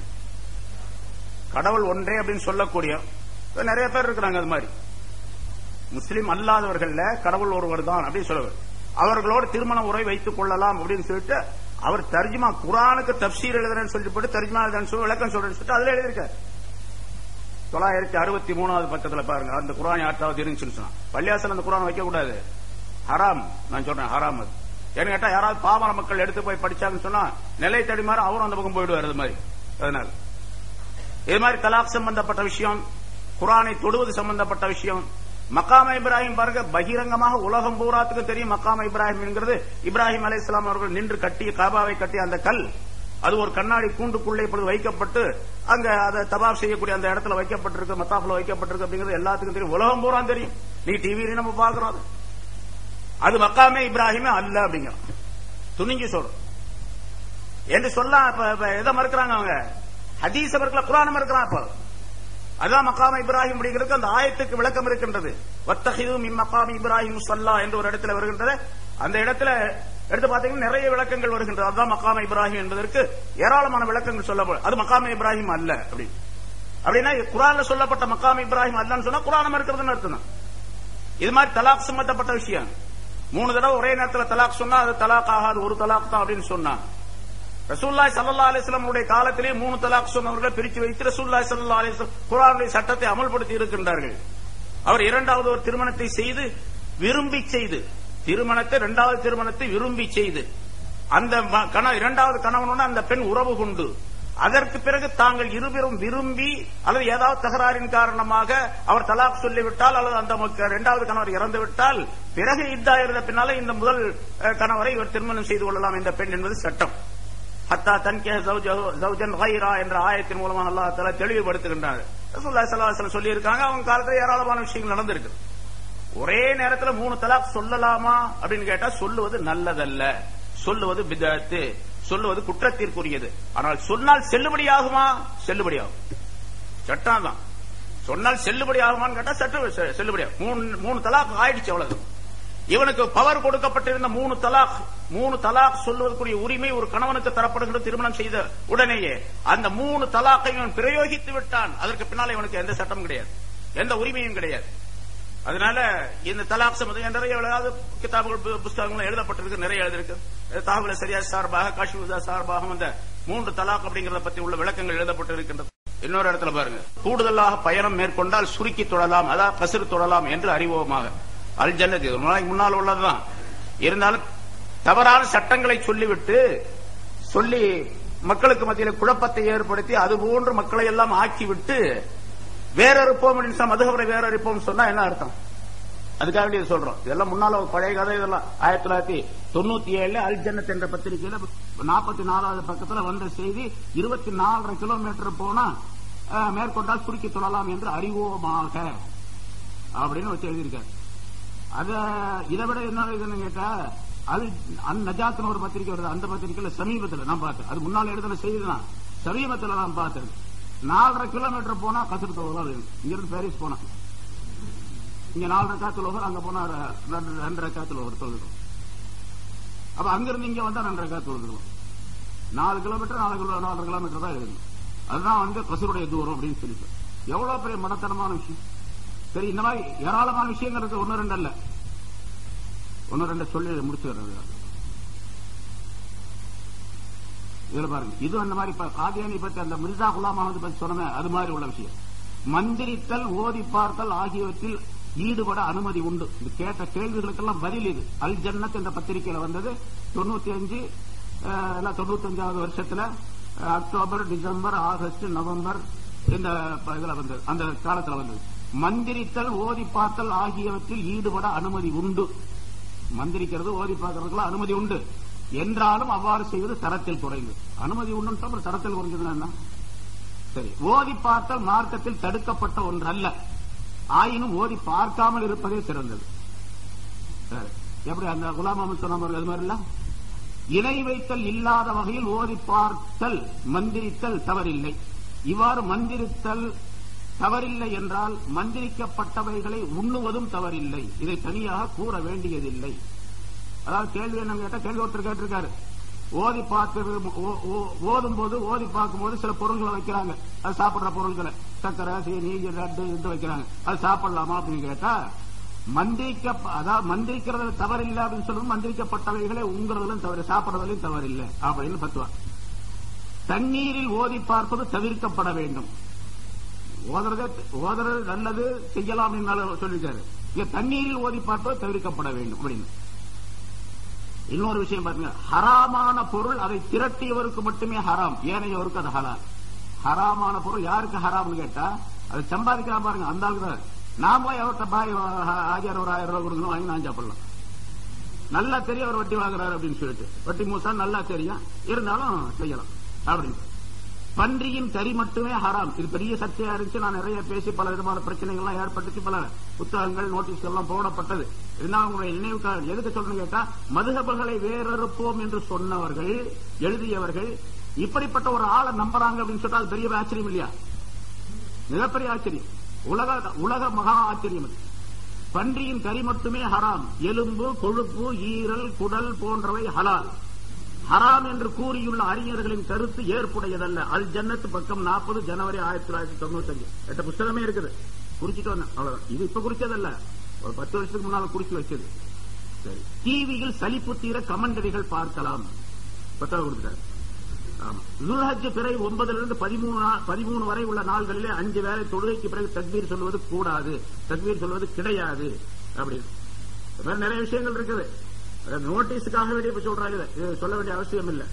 கடவுள் ஒன்றே அப்படின்னு சொல்லக்கூடிய நிறைய பேர் இருக்கிறாங்க அது மாதிரி முஸ்லிம் அல்லாதவர்கள்ல கடவுள் ஒருவர் தான் அப்படின்னு சொல்லுவார் அவர்களோடு திருமண உரை வைத்துக் கொள்ளலாம் அப்படின்னு சொல்லிட்டு அவர் தர்ஜுமா குரானுக்கு தப்சீர் எழுதுறேன்னு சொல்லிட்டு போட்டு தர்ஜுமா எழுதுறேன்னு சொல்லி விளக்கம் சொல்றேன்னு சொல்லிட்டு அதுல எழுதியிருக்காரு தொள்ளாயிரத்தி அறுபத்தி மூணாவது பக்கத்துல பாருங்க அந்த குரான் யார்ட்டாவது இருந்துச்சுன்னு சொன்னா பள்ளியாசல் அந்த குரான் வைக்க கூடாது ஹராம் நான் சொல்றேன் ஹராம் அது ஏன்னு கேட்டா யாராவது பாமர மக்கள் எடுத்து போய் படிச்சாங்கன்னு சொன்னா நிலை தடிமாறு அவரும் அந்த பக்கம் போயிடுவார் அது மாதிரி அதனால இது மாதிரி தலாக் சம்பந்தப்பட்ட விஷயம் குரானை தொடுவது சம்பந்தப்பட்ட விஷயம் மக்காம இப்ராஹிம் பாருங்க பகிரங்கமாக உலகம் பூராத்துக்கு தெரியும் மக்காம இப்ராஹிம் என்கிறது இப்ராஹிம் அலை அவர்கள் நின்று கட்டிய காபாவை கட்டிய அந்த கல் அது ஒரு கண்ணாடி கூண்டுக்குள்ளே இப்பொழுது வைக்கப்பட்டு அங்க அதை தபாப் செய்யக்கூடிய அந்த இடத்துல வைக்கப்பட்டிருக்கு மத்தாப்புல வைக்கப்பட்டிருக்கு அப்படிங்கிறது எல்லாத்துக்கும் தெரியும் உலகம் பூரா தெரியும் நீ டிவியில நம்ம பாக்குறோம் அது. அது மக்காமே இப்ராஹிமே அல்ல அப்படிங்கிறோம் துணிஞ்சு சொல்றோம் என்று சொல்ல இப்ப இப்ப எதை மறுக்கிறாங்க அவங்க ஹதீஸ் மறுக்கல குரான் மறுக்கிறான் இப்ப அதான் மக்காம இப்ராஹிம் அப்படிங்கிறதுக்கு அந்த ஆயத்துக்கு விளக்கம் இருக்கின்றது வத்தஹிது மின் மக்காமி இப்ராஹிம் சல்லா என்று ஒரு இடத்துல வருகின்றது அந்த இடத்துல எடுத்து பாத்தீங்கன்னா நிறைய விளக்கங்கள் வருகின்றது அதுதான் மக்காம இப்ராஹிம் என்பதற்கு ஏராளமான விளக்கங்கள் சொல்லப்படும் அது மக்காம இப்ராஹிம் அல்ல அப்படி அப்படின்னா குரான்ல சொல்லப்பட்ட மக்காம இப்ராஹிம் அல்லன்னு சொன்னா குரானம் இருக்கிறதுன்னு அர்த்தம் தான். இது மாதிரி தலாக் சம்பந்தப்பட்ட விஷயம் மூணு தடவை ஒரே நேரத்தில் தலாக் சொன்னா அது தலாக் ஆகாது ஒரு தலாக் தான் அப்படின்னு சொன்னா ரசூல்லாய் சல்லா அலிஸ்லாம் உடைய காலத்திலே மூணு தலாக் சொன்னவர்கள் பிரித்து வைத்து ரசூல்லாய் சல்லா அலிஸ்லாம் குரானுடைய சட்டத்தை அமல்படுத்தி இருக்கின்றார்கள் அவர் இரண்டாவது ஒரு திருமணத்தை செய்து விரும்பி செய்து திருமணத்தை இரண்டாவது திருமணத்தை விரும்பி செய்து அந்த ம- கண- இரண்டாவது கணவனுடன் அந்த பெண் உறவு கொண்டு அதற்கு பிறகு தாங்கள் இருவரும் விரும்பி அல்லது ஏதாவது தகராறின் காரணமாக அவர் தலாக் சொல்லிவிட்டால் அல்லது அந்த மக்க- இரண்டாவது கணவர் இறந்து விட்டால் பிறகு இத்தா இருந்த பின்னால இந்த முதல் அஹ், கணவரை இவர் திருமணம் செய்து கொள்ளலாம் இந்த பெண் என்பது சட்டம் ஹத்தா தன்கே ஜவுஜன் கைரா என்ற ஆயத்தின் மூலமாக அல்லாஹ் தஆலா தெளிவுபடுத்துகின்றார் ரசூலுல்லாஹி ஸல்லல்லாஹு அலைஹி வஸல்லம் சொல்லி இருக்காங்க அவங்க காலத்துல ஏராளமான விஷயங்கள் நடந்திருக்கு ஒரே நேரத்துல மூணு தலாக் சொல்லலாமா அப்படின்னு கேட்டா சொல்லுவது நல்லதல்ல சொல்லுவது பிதத்து சொல்லுவது குற்றத்திற்குரியது ஆனால் சொன்னால் செல்லுபடியாகுமா செல்லுபடியாகும் சட்டம் தான் சொன்னால் செல்லுபடி ஆகுமான்னு கேட்டா சட்டம் செ- செல்லுபடியாகும் மூணு மூணு தலாக் ஆயிடுச்சு அவ்வளவு இவனுக்கு பவர் கொடுக்கப்பட்டிருந்த மூணு தலாக் மூணு தலாக் சொல்வதற்குரிய உரிமை ஒரு கணவனுக்கு தரப்படுகிற திருமணம் செய்த உடனேயே அந்த மூணு தலாக்கை இவன் பிரயோகித்து விட்டான் அதற்கு பின்னால இவனுக்கு எந்த சட்டமும் கிடையாது எந்த உரிமையும் கிடையாது அதனால இந்த தலாக் சம்பந்தம் நிறைய எழுதாத கிதாபுகள் பு- புஸ்தகங்கள் எழுதப்பட்டிருக்கு நிறைய எழுதிருக்கு தாகுல சரியா சார்பாக காஷ்மீர் சார்பாக அந்த மூன்று தலாக் அப்படிங்கறத பத்தி உள்ள விளக்கங்கள் எழுதப்பட்டிருக்கின்றது இன்னொரு இடத்துல பாருங்க கூடுதலாக பயணம் மேற்கொண்டால் சுருக்கி தொடலாம் அதாவது கசிறு தொடலாம் என்று அறிவோமாக அல் ஜன்னத் இது ஒரு நாளைக்கு முன்னால் உள்ளதுதான் இருந்தாலும் தவறான சட்டங்களை சொல்லிவிட்டு சொல்லி மக்களுக்கு மத்தியில் குழப்பத்தை ஏற்படுத்தி அது போன்று மக்களை எல்லாம் ஆக்கிவிட்டு வேற இருப்போம் அப்படின்னு சொன்னா, மதுகவரை வேற இருப்போம் சொன்னா என்ன அர்த்தம் அதுக்காக வேண்டி இதை சொல்றோம் இதெல்லாம் முன்னால ஒரு பழைய கதை இதெல்லாம் ஆயிரத்தி தொள்ளாயிரத்தி தொண்ணூத்தி ஏழுல அல் ஜன்னத் என்ற பத்திரிகையில நாற்பத்தி நாலாவது பக்கத்துல வந்த செய்தி இருபத்தி நாலரை கிலோமீட்டர் போனா அஹ், மேற்கொண்டால் சுருக்கி தொடலாம் என்று அறிவோமாக அப்படின்னு வச்சு எழுதியிருக்காரு அத இதை விட என்ன இதுன்னு கேட்டா அது அந் நஜாத்னு ஒரு பத்திரிக்கை வருது அந்த பத்திரிக்கையில சமீபத்துல நான் பார்த்தேன் அது முன்னாள் எழுதுன செய்தி தான் சமீபத்துல நான் பார்த்தேன் நாலரை கிலோமீட்டர் போனா கசரு தொழுதான் வேணும் இங்கிருந்து பாரிஸ் போனா இங்க நாலரை காத்துல ஒவ்வொரு அங்க போனா ரெண்டு- ரெண்டரை காத்துல ஒரு தொழுதும் அப்ப அங்கிருந்து இங்க வந்தா ரெண்டரை காத்து தொழுதுருவோம் நாலு கிலோமீட்டர் நாலு கிலோ நாலரை கிலோமீட்டர் தான் இருக்குது அதுதான் வந்து கசருடைய தூரம் அப்படின்னு சொல்லிட்டு எவ்வளவு பெரிய மடத்தனமான விஷயம் சரி இந்த மாதிரி ஏராளமான விஷயங்கிறது ஒன்னு ரெண்டு அல்ல ஒன்னு ரெண்டு சொல்லி முடிச்சுக்கிறது இதுல பாருங்க இது அந்த மாதிரி இப்ப காதியானி பத்தி அந்த மிர்சா குலாம் அகமது பத்தி சொன்னமே அது மாதிரி உள்ள விஷயம் மந்திரித்தல் ஓதி பார்த்தல் ஆகியவற்றில் ஈடுபட அனுமதி உண்டு இது கேட்ட கேள்விகளுக்கெல்லாம் பதில் இது அல் ஜன்னத் என்ற பத்திரிகையில வந்தது தொண்ணூத்தி அஞ்சு தொண்ணூத்தி அஞ்சாவது வருஷத்துல அஹ், அக்டோபர் டிசம்பர் ஆகஸ்ட் நவம்பர் இந்த ப- இதுல வந்தது அந்த காலத்துல வந்தது மந்திரித்தல் ஓதி பார்த்தல் ஆகியவற்றில் ஈடுபட அனுமதி உண்டு மந்திரிக்கிறது ஓதி பார்க்கறதுக்குலாம் அனுமதி உண்டு என்றாலும் அவ்வாறு செய்வது தரத்தில் குறைந்து அனுமதி உண்டு அப்புறம் தரத்தில் குறைஞ்சதுன்னா என்ன சரி ஓதி பார்த்தல் மார்க்கத்தில் தடுக்கப்பட்ட ஒன்று அல்ல ஆயினும் ஓதி பார்க்காமல் இருப்பதே சிறந்தது சரி. எப்படி அந்த குலாம் அஹமது சொன்ன மாதிரி அது மாதிரி இல்ல இணை வைத்தல் இல்லாத வகையில் ஓதி பார்த்தல் மந்திரித்தல் தவறில்லை இவ்வாறு மந்திரித்தல் தவறில்லை என்றால் மந்திரிக்கப்பட்டவைகளை உண்ணுவதும் தவறில்லை இதை தனியாக கூற வேண்டியதில்லை அதாவது கேள்வி என்ன கேட்டா கேள்வி ஒருத்தர் கேட்டிருக்காரு ஓதி பார்க்கிறது ஓ- ஓ- ஓதும் போது ஓதி பார்க்கும் போது சில பொருள்களை வைக்கிறாங்க அது சாப்பிடுற பொருள்களை சக்கரை சீனி லட்டு இது வைக்கிறாங்க அது சாப்பிடலாமா அப்படின்னு கேட்டா மந்திரிக்க அதாவது மந்திரிக்கிறது தவறில்லை அப்படின்னு சொல்லும்போது மந்திரிக்கப்பட்டவைகளை உங்கிறதுலும் தவறு சாப்பிடுறதுலையும் தவறில்லை அப்படின்னு பத்துவா தண்ணீரில் ஓதி பார்ப்பது தவிர்க்கப்பட வேண்டும் ஓதுறதே ஓதுறது நல்லது செய்யலாம் என்று சொல்லியிருக்காரு இங்க தண்ணீரில் ஓதி பார்ப்பது தவிர்க்கப்பட வேண்டும் அப்படின்னு இன்னொரு விஷயம் பாருங்க ஹராமான பொருள் அதை திரட்டியவருக்கு மட்டுமே ஹராம் ஏனையவருக்கு அது ஹலால் ஹராமான பொருள் யாருக்கு ஹராம்னு கேட்டா அது சம்பாதிக்கலாம் பாருங்க அந்த ஆளுக்கு தான் நான் போய் அவர்கிட்ட பாய் ஆஜார் ஒரு ஆயிரம் ரூபாய் கொடுக்கணும் வாங்கி நான் சாப்பிடலாம் நல்லா தெரியும் அவர் வட்டி வாங்குறாரு அப்படின்னு சொல்லிட்டு வட்டி மூசா நல்லா தெரியும் இருந்தாலும் செய்யலாம் அப்படின்னு பன்றியின் கறி மட்டுமே ஹராம் இது பெரிய சர்ச்சையா இருந்துச்சு நான் நிறைய பேசி பல விதமான பிரச்சனைகள்லாம் ஏற்பட்டுச்சு பல புத்தகங்கள் நோட்டீஸ் எல்லாம் போடப்பட்டது இருந்தாலும் உங்களுடைய நினைவுக்காக எதுக்கு சொல்லணும் கேட்டா மதுகபுகளை வேறறுப்போம் என்று சொன்னவர்கள் எழுதியவர்கள் இப்படிப்பட்ட ஒரு ஆளை நம்புறாங்க அப்படின்னு சொன்னா அது பெரிய ஆச்சரியம் இல்லையா மிகப்பெரிய ஆச்சரியம் உலக உலக மகா ஆச்சரியம் அது பன்றியின் கறி மட்டுமே ஹராம் எலும்பு கொழுப்பு ஈரல் குடல் போன்றவை ஹலால் ஹராம் என்று கூறியுள்ள அறிஞர்களின் கருத்து ஏற்புடையதல்ல அல் ஜன்னத்து பக்கம் நாற்பது ஜனவரி ஆயிரத்தி தொள்ளாயிரத்தி தொண்ணூத்தி அஞ்சு எட்ட புஸ்தகமே இருக்குது குறிச்சிட்டு வந்தேன் அவ்வளவுதான் இது இப்ப குறிச்சதல்ல ஒரு பத்து வருஷத்துக்கு முன்னால குறிச்சு வச்சது சரி டிவியில் சலிப்பு தீர கமெண்டரிகள் பார்க்கலாம் புத்தகம் கொடுத்தாரு ஆமா. துல்ஹஜ் பிறை ஒன்பதுல இருந்து பதிமூணு நா- பதிமூணு வரை உள்ள நாள்களிலே அஞ்சு வேளை தொழுகைக்கு பிறகு தக்பீர் சொல்வது கூடாது தக்பீர் சொல்வது கிடையாது அப்படின்னு இது மாதிரி நிறைய விஷயங்கள் இருக்குது அது நோட்டீஸுக்காக வேண்டிய இப்ப சொல்றாங்க இதை. இது சொல்ல வேண்டிய அவசியம் இல்லை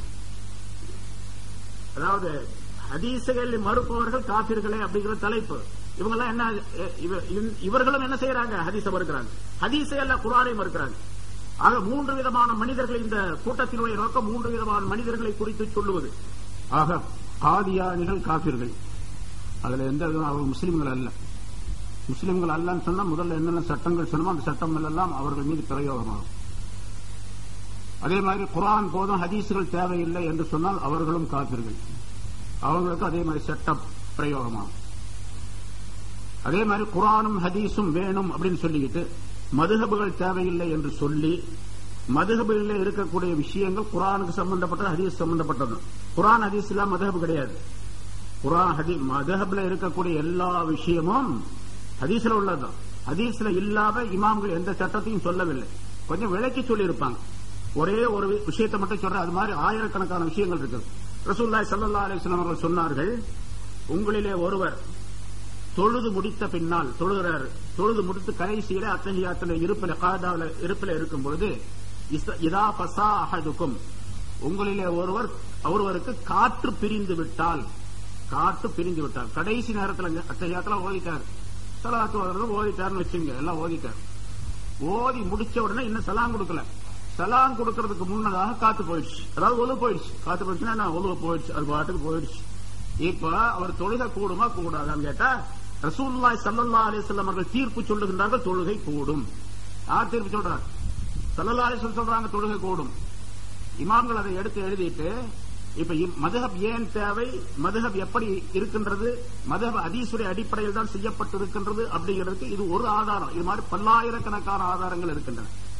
அதாவது ஹதீசுகளை மறுப்பவர்கள் காபிர்களே அப்படிங்கிற தலைப்பு இவங்கெல்லாம் என்ன எ- இவ- இவ- இவர்களும் என்ன செய்யறாங்க ஹதீஸை மறுக்கிறாங்க ஹதீஸை அல்ல குரானை மறுக்கிறாங்க ஆக மூன்று விதமான மனிதர்கள் இந்த கூட்டத்தினுடைய நோக்கம் மூன்று விதமான மனிதர்களை குறித்து சொல்லுவது ஆக காதியானிகள் காபிர்கள் அதுல எந்த விதம் அவங்க முஸ்லிம்கள் அல்ல முஸ்லிம்கள் அல்லன்னு சொன்னா முதல்ல என்னென்ன சட்டங்கள் சொன்னமோ அந்த சட்டங்கள் எல்லாம் அவர்கள் மீது பிரயோகமாகும் அதே மாதிரி குரான் போதும் ஹதீஸுகள் தேவையில்லை என்று சொன்னால் அவர்களும் காப்பீர்கள் அவங்களுக்கு அதே மாதிரி சட்டம் பிரயோகமாகும் அதே மாதிரி குரானும் ஹதீஸும் வேணும் அப்படின்னு சொல்லிக்கிட்டு மதுஹபுகள் தேவையில்லை என்று சொல்லி மதுஹபில் இருக்கக்கூடிய விஷயங்கள் குரானுக்கு சம்பந்தப்பட்டது ஹதீஸ் சம்பந்தப்பட்டது குரான் ஹதீஸ் இல்லாம மதுஹப் கிடையாது குரான் ஹதி மதுஹப்ல இருக்கக்கூடிய எல்லா விஷயமும் ஹதீஸ்ல உள்ளதுதான் ஹதீஸ்ல இல்லாத இமாம்கள் எந்த சட்டத்தையும் சொல்லவில்லை கொஞ்சம் விளக்கி சொல்லி இருப்பாங்க ஒரே ஒரு வி- விஷயத்தை மட்டும் சொல்றேன் அது மாதிரி ஆயிரக்கணக்கான விஷயங்கள் இருக்குது ரசூல்லாய் ஸல்லல்லாஹு அலைஹி வஸல்லம் அவர்கள் சொன்னார்கள் உங்களிலே ஒருவர் தொழுது முடித்த பின்னால் தொழுகிறார் தொழுது முடித்து கடைசியில அத்தகையாத்துல இருப்பில காதாவில இருப்பில இருக்கும் பொழுது இஸ்- இதா பசா அஹதுக்கும் உங்களிலே ஒருவர் ஒருவருக்கு காற்று பிரிந்து விட்டால் காற்று பிரிந்து விட்டால் கடைசி நேரத்துல அத்தகையாத்துல ஓதிட்டார் சலாத்து ஓதுறது ஓதிட்டார்னு வச்சுங்க எல்லாம் ஓதிட்டார் ஓதி முடிச்ச உடனே இன்னும் சலாம் கொடுக்கல சலாம் கொடுக்கறதுக்கு முன்னதாக காத்து போயிடுச்சு அதாவது ஒழு போயிடுச்சு காத்து போயிடுச்சுன்னா என்ன ஒழுவு போயிடுச்சு அது பாட்டுக்கு போயிடுச்சு இப்ப அவர் தொழுகை கூடுமா கூடாதான்னு கேட்டா ரசூலுல்லாஹி ஸல்லல்லாஹு அலைஹி வஸல்லம் அவர்கள் தீர்ப்பு சொல்லுகின்றார்கள் தொழுகை கூடும் யார் தீர்ப்பு சொல்றார் ஸல்லல்லாஹு அலைஹி வஸல்லம் சொல்றாங்க தொழுகை கூடும் இமாம்கள் அதை எடுத்து எழுதிட்டு இப்ப இம்- மதுஹப் ஏன் தேவை மதுஹப் எப்படி இருக்கின்றது மதுஹப் அதீசுடைய அடிப்படையில் தான் செய்யப்பட்டிருக்கின்றது அப்படிங்கிறதுக்கு இது ஒரு ஆதாரம் இது மாதிரி பல்லாயிரக்கணக்கான ஆதாரங்கள் இருக்கின்றன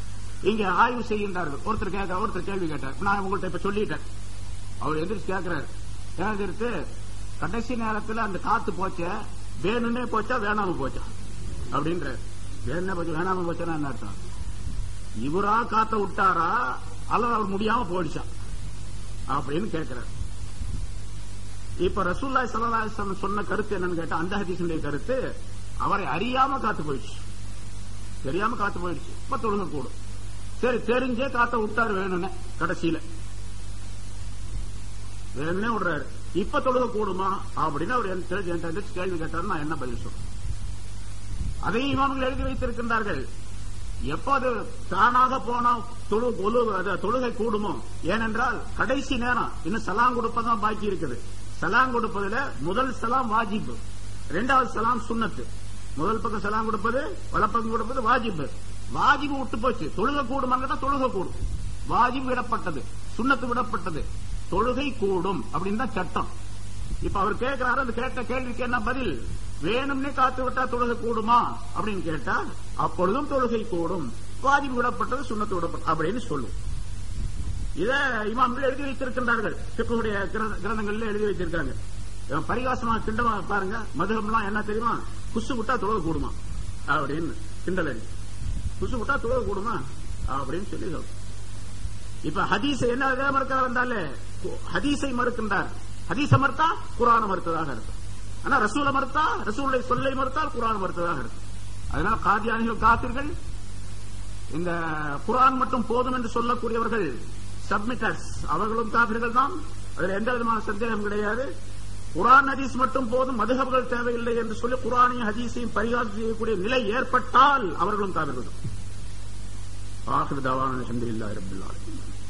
இங்க ஆய்வு செய்கின்றார்கள் ஒருத்தர் கேட்க ஒருத்தர் கேள்வி கேட்டார் நான் உங்கள்ட்ட இப்ப சொல்லிட்டேன் அவர் எந்திரிச்சு கேட்கிறாரு கேட்கறது கடைசி நேரத்துல அந்த காத்து போச்ச வேணும்னே போச்சா வேணாம போச்சா அப்படின்றாரு வேணும்னே போச்சு வேணாம போச்சா என்ன அர்த்தம் இவரா காத்த விட்டாரா அல்லது அவர் முடியாம போயிடுச்சா அப்படின்னு கேட்கிறார் இப்ப ரசூல்லாய் சல்லாஹ் சொன்ன கருத்து என்னன்னு கேட்டா அந்த ஹதீஸுடைய கருத்து அவரை அறியாம காத்து போயிடுச்சு தெரியாம காத்து போயிடுச்சு இப்ப தொழுக கூடும் சரி தெரிஞ்சே காத்த விட்டாரு வேணும்னே கடைசியில வேணும்னே விடுறாரு இப்ப தொழுக கூடுமா அப்படின்னு அவர் எனக்கு தெரிஞ்சு என்கிட்ட எந்திரிச்சு கேள்வி கேட்டாரு நான் என்ன பதில் சொல்றேன் அதையும் இமாம்கள் எழுதி வைத்திருக்கின்றார்கள் எப்போது தானாக போனா தொழு ஒழு- அது தொழுகை கூடுமோ ஏனென்றால் கடைசி நேரம் இன்னும் சலாம் கொடுப்பதான் பாக்கி இருக்குது சலாம் கொடுப்பதுல முதல் சலாம் வாஜிப் இரண்டாவது சலாம் சுன்னத்து முதல் பக்கம் சலாம் கொடுப்பது வலப்பக்கம் கொடுப்பது வாஜிப் வாஜிப் விட்டு போச்சு தொழுகை கூடுமான்னு தொழுகை கூடும் வாஜிப் விடப்பட்டது சுன்னத்து விடப்பட்டது தொழுகை கூடும் அப்படின்னு தான் சட்டம் இப்ப அவர் கேட்கிறாரு அந்த கேட்ட கேள்விக்கு என்ன பதில் வேணும்னே காத்து விட்டா தொழுகை கூடுமா அப்படின்னு கேட்டா அப்பொழுதும் தொழுகை கூடும் வாஜிப் விடப்பட்டது சுண்ணத்து விடப்பட்டது அப்படின்னு சொல்லும் இத இமாம்கள் எழுதி வைத்திருக்கின்றார்கள் சிக்குடைய கிரந்தங்கள்ல எழுதி வைத்திருக்காங்க இவன் பரிகாசமா கிண்டமா பாருங்க மதுரம்லாம் என்ன தெரியுமா குசு விட்டா தொழுகை கூடுமா அப்படின்னு கிண்டல் அடி குசு விட்டா தொழுகை கூடுமா அப்படின்னு சொல்லி சொல்றோம் இப்ப ஹதீஸை என்ன எதை மறுக்கிறார் என்றாலே கு- ஹதீஸை மறுக்கின்றார் ஹதீஸை மறுத்தா குரான மறுத்ததாக இருக்கும் ஆனா ரசூலை மறுத்தா ரசூலை சொல்லை மறுத்தால் குரான் மறுத்ததாக இருக்கும் அதனால காதியானிகள் காத்திர்கள் இந்த குரான் மட்டும் போதும் என்று சொல்லக்கூடியவர்கள் சப்மிட்டர்ஸ் அவர்களும் காபிர்கள் தான் அதுல எந்த விதமான சந்தேகம் கிடையாது குரான் ஹதீஸ் மட்டும் போதும் மதுகபுகள் தேவையில்லை என்று சொல்லி குரானையும் ஹதீஸையும் பரிகாசம் செய்யக்கூடிய நிலை ஏற்பட்டால் அவர்களும் காபிர்கள் தான் ஆஹிர் தாவான அல்ஹம்துலில்லாஹி ரப்பில் ஆலமீன்